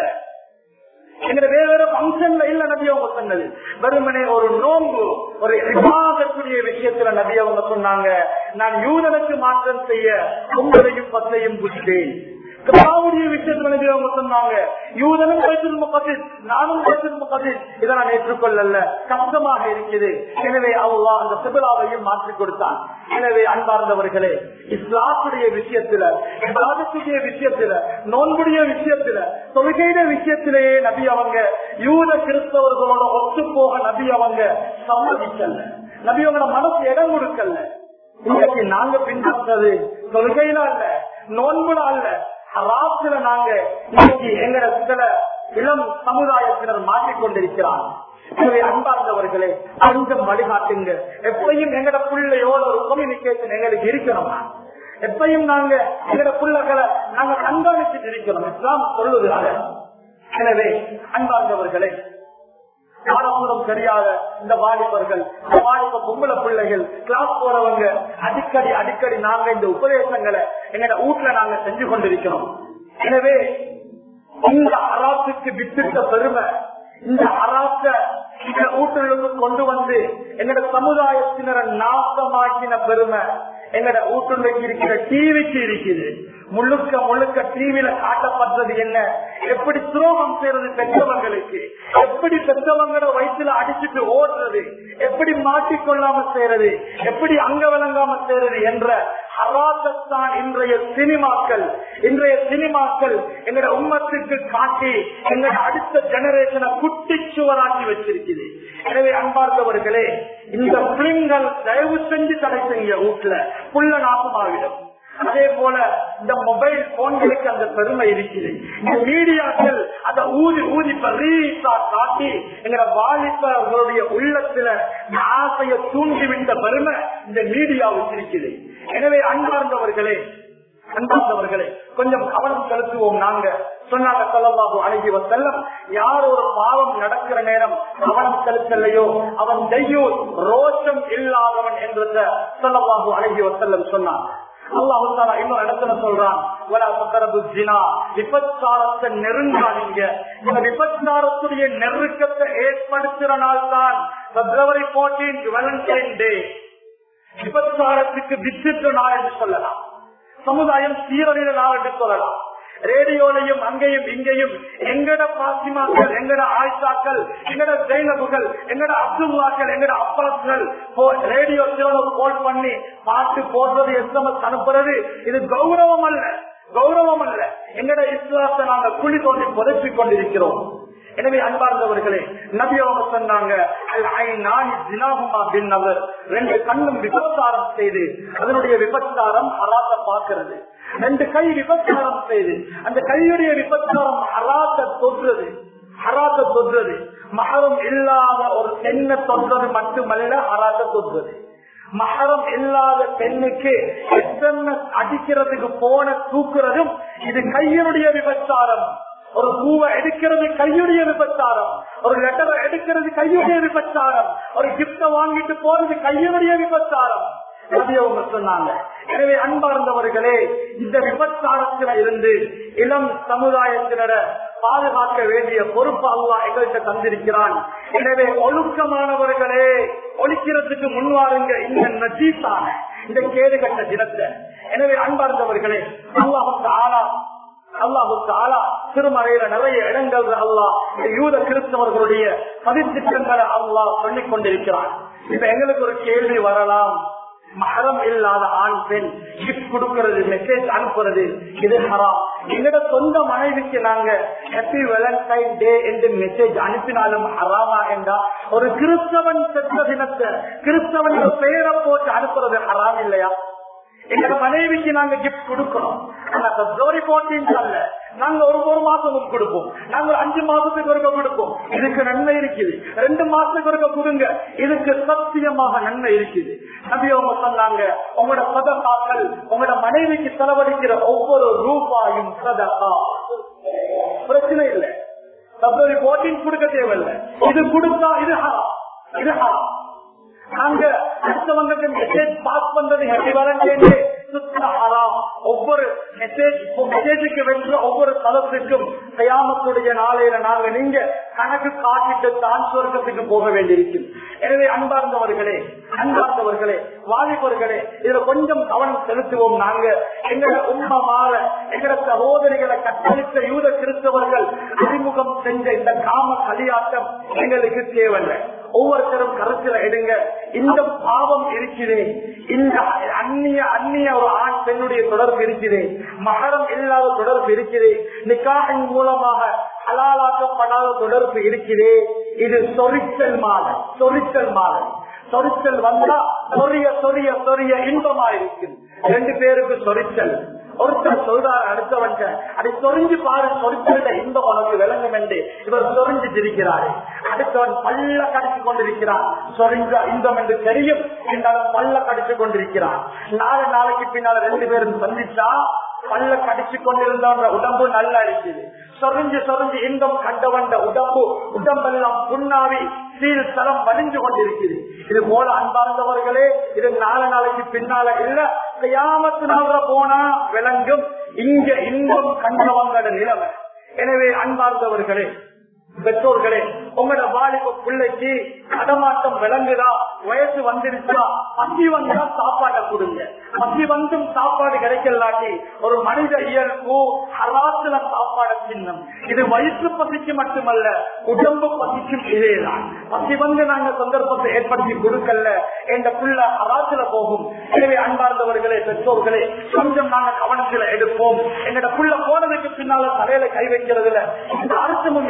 Speaker 1: எங்க வேற வேற பங்கன்ல இல்ல நபி அவங்க சொன்னது வெறுமனே ஒரு நோம்பு ஒரு விவாதக்கூடிய விஷயத்துல நபி அவங்க சொன்னாங்க நான் யூதனுக்கு மாற்றம் செய்ய உங்களையும் பத்தையும் புடித்தேன் கிராவுடைய விஷயத்துல நபி அவங்க சொன்னாங்க யூதனும் பைத்துல் முகத்தில் நானும் பைத்துல் முகத்தில் இதை நான் ஏற்றுக்கொள்ளல கஷ்டமாக இருக்குது எனவே அவ்வளோ அந்த சிபிலாவையும் மாற்றி கொடுத்தான் எனவே அன்பார்ந்தவர்களே இஸ்லாத்துடைய விஷயத்துல விவாதத்துடைய விஷயத்துல நோன்புடைய விஷயத்துல தொழுகையுடைய விஷயத்திலேயே நபி அவங்க யூத கிறிஸ்தவர்களோட ஒத்து போக நபி அவங்க சம்மதிக்கல நபி அவங்களோட மனசு இடம் கொடுக்கல இன்னைக்கு நாங்க பின்பற்றது தொழுகையில அல்ல நோன்புல அல்ல ராத்துல நாங்க இன்னைக்கு எங்கட சில இளம் சமுதாயத்தினர் மாற்றிக்கொண்டிருக்கிறார் எனவே அன்பார்ந்தவர்களே கொஞ்சம் வழிகாட்டுங்க எப்பயும் எங்கட பிள்ளையோட ஒரு கம்யூனிகேஷன் எங்களுக்கு இருக்கணும் எப்பயும் நாங்க எங்கட பிள்ளைகளை நாங்க கண்காணிச்சுட்டு இருக்கணும் இஸ்லாம் சொல்லுது அதை எனவே அன்பார்ந்தவர்களே காலப்பூரம் தெரியாத இந்த வாலிபர்கள் இந்த வாலிப பொம்பளை பிள்ளைகள் கிளாஸ் போறவங்க அடிக்கடி அடிக்கடி நாங்க இந்த உபதேசங்களை எங்கட வீட்டுல நாங்க செஞ்சு கொண்டிருக்கிறோம் எனவே இந்த அராத்துக்கு விட்டுட்ட பெருமை இந்த அராத்த எங்க வீட்டுகளுக்கு கொண்டு வந்து எங்கட சமுதாயத்தினரை நாசமாக்கின பெருமை எங்கட வீட்டுல இருக்கிற டிவிக்கு இருக்குது முழுக்க முழுக்க டிவியில காட்டப்பட்டது என்ன எப்படி துரோகம் செய்யறது பெற்றவங்களுக்கு எப்படி பெற்றவங்கள வயிற்றுல அடிச்சுட்டு ஓடுறது எப்படி மாட்டிக்கொள்ளாம செய்யறது எப்படி அங்க விளங்காம செய்யறது என்ற ஹராசத்தான் இன்றைய சினிமாக்கள் இன்றைய சினிமாக்கள் எங்கட உம்மத்துக்கு காட்டி எங்கட அடுத்த ஜெனரேஷனை குட்டி சுவராக்கி வச்சிருக்குது எனவே அன்பார்ந்தவர்களே இந்த பிள்ளைங்கள் தயவு செஞ்சு தடை செய்ய வீட்டுல புள்ள நாசமாவிடும் அதே போல இந்த மொபைல் போன்களுக்கு அந்த பெருமை இருக்குது இந்த மீடியாக்கள் அந்த ஊதி ஊதி பரீசா காட்டி எங்க வாலிபர்களுடைய உள்ளத்துல ஆசையை தூண்டிவிட்ட பெருமை இந்த மீடியாவுக்கு இருக்குது எனவே அன்பார்ந்தவர்களே அன்பார்ந்தவர்களே கொஞ்சம் கவனம் செலுத்துவோம் நாங்க சொன்னாங்க சொல்லலாகு அழகி வசல்லம் யார் ஒரு பாவம் நடக்கிற நேரம் கவனம் செலுத்தலையோ அவன் செய்யூர் ரோஷம் இல்லாதவன் என்றத சொல்லலாகு அழகி வசல்லம் சொன்னான் அல்லாஹு தாலா இன்னொரு இடத்துல சொல்றான் விபச்சாரத்தை நெருங்காதீங்க இந்த விபச்சாரத்துடைய நெருக்கத்தை ஏற்படுத்துறனால தான் பிப்ரவரி போர்டீன் வேலண்டைன் டே விபச்சாரத்துக்கு வித்திட்ட நாள் என்று சொல்லலாம் சமுதாயம் சீரழித நாள் என்று சொல்லலாம் ரேடியோலையும் அங்கேயும் இங்கேயும் எங்கட பாசிமாக்கள் எங்கட ஆயிஷாக்கள் எங்கட ஜெயினபுகள் எங்கட அப்துல்லாக்கள் எங்கட அப்பாஸ்கள் ரேடியோ கோல் பண்ணி பாட்டு போடுறது எஸ்எம்எஸ் அனுப்புறது இது கௌரவம் அல்ல கௌரவம் அல்ல எங்கட இஸ்லாத்தை நாங்கள் குழி தோண்டி புதைச்சிக் கொண்டிருக்கிறோம் எனவே அன்பார்ந்தவர்களே நபி அவங்க சொன்னாங்க ரெண்டு கண்ணும் விபச்சாரம் செய்து அதனுடைய விபச்சாரம் ஹராத்த பார்க்கிறது ரெண்டு கை விபச்சாரம் செய்து அந்த கையுடைய விபச்சாரம் ஹராத்த தொற்றுறது ஹராத்த தொற்றுறது மகரம் இல்லாத ஒரு பெண்ணை தொன்றது மட்டுமல்ல ஹராத்த தொற்றுறது மகரம் இல்லாத பெண்ணுக்கு எஸ்எம்எஸ் அடிக்கிறதுக்கு போன தூக்குறதும் இது கையினுடைய விபச்சாரம் ஒரு பூவை எடுக்கிறது கையுடைய விபச்சாரம் ஒரு லெட்டரை எடுக்கிறது கையுடைய விபச்சாரம் ஒரு கிப்ட வாங்கிட்டு போறது கையுடைய விபச்சாரம் அவங்க சொன்னாங்க எனவே அன்பார்ந்தவர்களே இந்த விபச்சாரத்தில இருந்து இளம் சமுதாயத்தினரை பாதுகாக்க வேண்டிய பொறுப்பு அல்லா எங்கள்கிட்ட தந்திருக்கிறான் எனவே ஒழுக்கமானவர்களே ஒழிக்கிறதுக்கு முன்வாருங்க இந்த நஜீசான இந்த கேடு கட்ட தினத்தை எனவே அன்பார்ந்தவர்களே அல்லாஹுக்கு ஆளா அல்லாஹுக்கு ஆளா திருமறையில நிறைய இடங்கள் அல்லாஹ் யூத கிறிஸ்தவர்களுடைய பதித்திட்டங்களை அல்லாஹ் சொல்லிக் கொண்டிருக்கிறான் இப்ப எங்களுக்கு ஒரு கேள்வி வரலாம் மகரம் இல்லாத ஆண் பெண் கிஃப்ட் கொடுக்கிறது மெசேஜ் அனுப்புறது இது ஹராம் எங்கட சொந்த மனைவிக்கு நாங்க ஹாப்பி வேலண்டைன் டே என்று மெசேஜ் அனுப்பினாலும் ஹராமா என்றா ஒரு கிறிஸ்தவன் செத்த தினத்தை கிறிஸ்தவன் பெயரை போட்டு அனுப்புறது ஹராம் இல்லையா எங்க மனைவிக்கு நாங்க கிஃப்ட் கொடுக்கணும் ஆனா பிப்ரவரி போர்டீன் அல்ல நாங்க ஒரு ஒரு மாசமும் கொடுப்போம் நாங்க அஞ்சு மாசத்துக்கு ஒருக்க கொடுப்போம் இதுக்கு நன்மை இருக்குது ரெண்டு மாசத்துக்கு ஒருக்க கொடுங்க இதுக்கு சத்தியமாக நன்மை இருக்குது நபி அவங்க சொன்னாங்க உங்களோட சதகாக்கள் உங்களோட மனைவிக்கு செலவழிக்கிற ஒவ்வொரு ரூபாயும் சதகா பிரச்சனை இல்லை பிப்ரவரி போர்டீன் கொடுக்க தேவையில்லை இது கொடுத்தா இது ஹராம் இது ஹராம் நாங்க அடுத்தவங்களுக்கு மெசேஜ் பாஸ் பண்றது ஹெப்பி வேலண்டைன் சுத்த ஹராம் ஒவ்வொரு மெசேஜ் மெசேஜுக்கு வென்ற ஒவ்வொரு தளத்துக்கும் கயாமத்துடைய நாளையில நாங்க நீங்க கணக்கு காட்டிட்டு தான் சொர்க்கத்துக்கு போக வேண்டியிருக்கும் எனவே அன்பார்ந்தவர்களே அன்பார்ந்தவர்களே வாலிபர்களே இதுல கொஞ்சம் கவனம் செலுத்துவோம் நாங்க எங்களோட உண்மமால எங்களோட சகோதரிகளை கட்டளித்த யூத கிறிஸ்தவர்கள் அறிமுகம் செஞ்ச இந்த காம களியாட்டம் எங்களுக்கு தேவையில்லை ஒவ்வொருத்தரும் கருத்துல எடுங்க இந்த பாவம் இருக்கிறேன் இந்த அந்நிய அந்நிய ஒரு ஆண் பெண்ணுடைய தொடர்பு இருக்கிறேன் மகரம் இல்லாத தொடர்பு இருக்கிறேன் நிக்காவின் மூலமாக ஹலாலாக்கப்படாத தொடர்பு இருக்கிறேன் இது சொரிச்சல் மாதம் சொரிச்சல் மாதம் சொரிச்சல் வந்தா சொரிய சொரிய சொரிய இன்பமா இருக்கும் ரெண்டு பேருக்கு சொரிச்சல் ஒருத்தர் சொல்றாரு அடுத்தவன் அதை சொரிஞ்சு பாரு சொரிச்சல இன்பம் உனக்கு விளங்கும் என்று இவர் சொரிஞ்சு இருக்கிறாரு அடுத்தவன் பல்ல கடிச்சு கொண்டிருக்கிறான் சொரிஞ்ச இன்பம் என்று தெரியும் என்றாலும் பல்ல கடிச்சு கொண்டிருக்கிறான் நாலு நாளைக்கு பின்னால் ரெண்டு பேரும் சந்திச்சா பல்ல கடிச்சு கொண்டிருந்த உடம்பு நல்லா இருக்குது சொரிஞ்சு சொரிஞ்சு இன்பம் கண்டவண்ட உடம்பு உடம்பெல்லாம் புண்ணாவி சீல் தரம் வலிஞ்சு கொண்டிருக்குது இது போல அன்பார்ந்தவர்களே இது நாலு நாளைக்கு பின்னால இல்ல கையாமத்து நாள போனா விளங்கும் இங்க இன்பம் கண்டவங்களோட நிலைமை எனவே அன்பார்ந்தவர்களே பெற்றோர்களே உங்களோட வாலிப பிள்ளைக்கு கடமாட்டம் விளங்குதா வயசு வந்துருச்சா பசி வந்தா சாப்பாட்டை கொடுங்க பசி வந்தும் சாப்பாடு கிடைக்கலாட்டி ஒரு மனித இயல்பு ஹராசுல சாப்பாடு சின்னம் இது வயிற்று பசிக்கு மட்டுமல்ல உடம்பு பசிக்கும் இதேதான் பசி வந்து நாங்க சந்தர்ப்பத்தை ஏற்படுத்தி கொடுக்கல என்ற புள்ள ஹராசுல போகும் எனவே அன்பார்ந்தவர்களே பெற்றோர்களே கொஞ்சம் நாங்க கவனத்துல எடுப்போம் எங்கட புள்ள போனதுக்கு பின்னால தலையில கை வைக்கிறதுல எந்த அர்த்தமும் இல்ல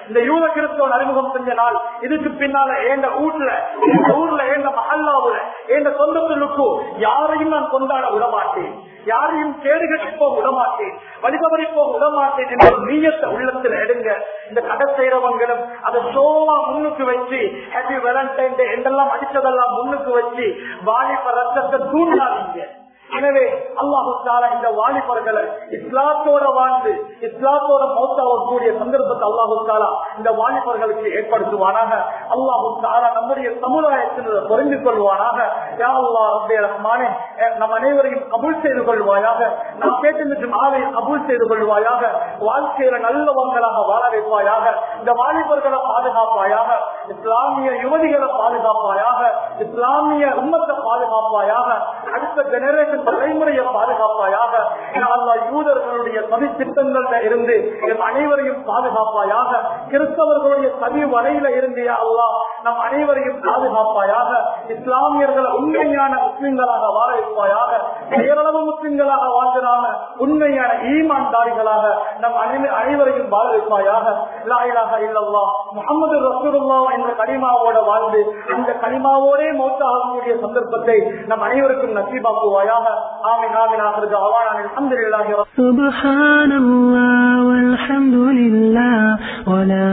Speaker 1: இந்த யூத கிறிஸ்தவன் அறிமுகம் செஞ்ச நாள் இதுக்கு பின்னால ஏண்ட ஊர்ல எந்த ஊர்ல ஏண்ட மஹல்லாவுல ஏண்ட சொந்தத்திலுக்கு யாரையும் நான் கொண்டாட விடமாட்டேன் யாரையும் கேடுகட்டி போக விடமாட்டேன் வழிபவரை போக விடமாட்டேன் என்ற ஒரு நீயத்தை உள்ளத்துல எடுங்க இந்த கடை செய்யறவங்களும் அதை சோமா முன்னுக்கு வச்சு ஹாப்பி வேலண்டைன் டே என்றெல்லாம் அடிச்சதெல்லாம் முன்னுக்கு வச்சு வாலிப ரத்தத்தை தூண்டாதீங்க எனவே அல்லாஹு தாலா இந்த வாலிபர்களை இஸ்லாத்தோட வாழ்ந்து இஸ்லாத்தோட மௌத்தாவக்கூடிய சந்தர்ப்பத்தை அல்லாஹு தாலா இந்த வாலிபர்களுக்கு ஏற்படுத்துவானாக அல்லாஹு தாலா நம்முடைய சமுதாயத்தில் புரிந்து கொள்வானாக யா அல்லாஹ் ரப்பே ரஹ்மானே அஹ் நம் அனைவரையும் கபூல் செய்து கொள்வாயாக நாம் கேட்டு ஆவை கபூல் செய்து கொள்வாயாக வாழ்க்கையில நல்லவங்களாக வாழ வைப்பாயாக இந்த வாலிபர்களை பாதுகாப்பாயாக இஸ்லாமிய யுவதிகளை பாதுகாப்பாயாக இஸ்லாமிய உம்மத்தை பாதுகாப்பாயாக அடுத்த ஜெனரேஷன் தலைமுறையை பாதுகாப்பாயாக யா அல்லாஹ் யூதர்களுடைய சதி திட்டங்கள்ல இருந்து நம் அனைவரையும் பாதுகாப்பாயாக கிறிஸ்தவர்களுடைய சதி வரையில இருந்து யா அல்லாஹ் நம் அனைவரையும் பாதுகாப்பாயாக இஸ்லாமியர்களை உண்மையான முஸ்லிம்களாக வாழ வைப்பாயாக பேரளவு முஸ்லிம்களாக வாழ்கிறாங்க உண்மையான ஈமான்தாரிகளாக நம் அனை- அனைவரையும் வாழ வைப்பாயாக லாயிலாக இல்லல்லா முகமது ரசூலுல்லா என்ற கனிமாவோட வாழ்ந்து அந்த கனிமாவோடே மௌத்தாகக்கூடிய சந்தர்ப்பத்தை நம் அனைவருக்கும் நசீபாக்குவாயாக ஆமின் ஆமின் ஆகிறது அவானான் அல்ஹம்துலில்லாஹி ரப்பி
Speaker 2: سبحان الله والحمد لله ولا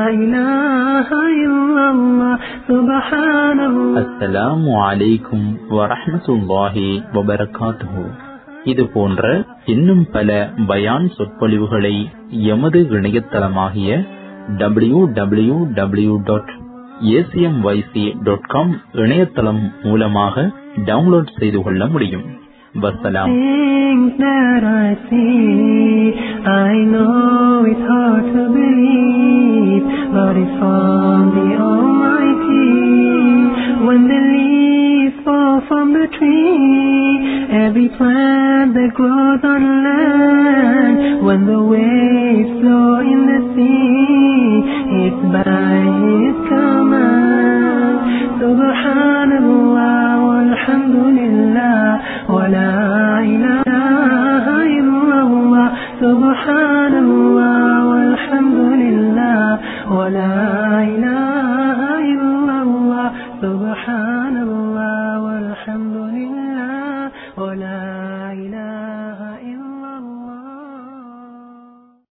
Speaker 2: إله إلا الله سبحان الله
Speaker 3: அஸ்ஸலாமு அலைக்கும் வரஹ்மத்துல்லாஹி வபரகாத்துஹு இது போன்ற இன்னும் பல பயான் சொற்பொழிவுகளை எமது இணையதளமாகிய W W W dot ACMYC dot com இணையதளம் மூலமாக டவுன்லோட் செய்து கொள்ள முடியும் வசலாம்
Speaker 2: Things that I see, I know it's hard to believe, but it's from the Almighty. When the leaves fall from the tree, every plant that grows on land, when the waves flow in the sea, it's by His command. Subhanallah, walhamdulillah, wa la ilaha illallah. Subhanallah, walhamdulillah, wa la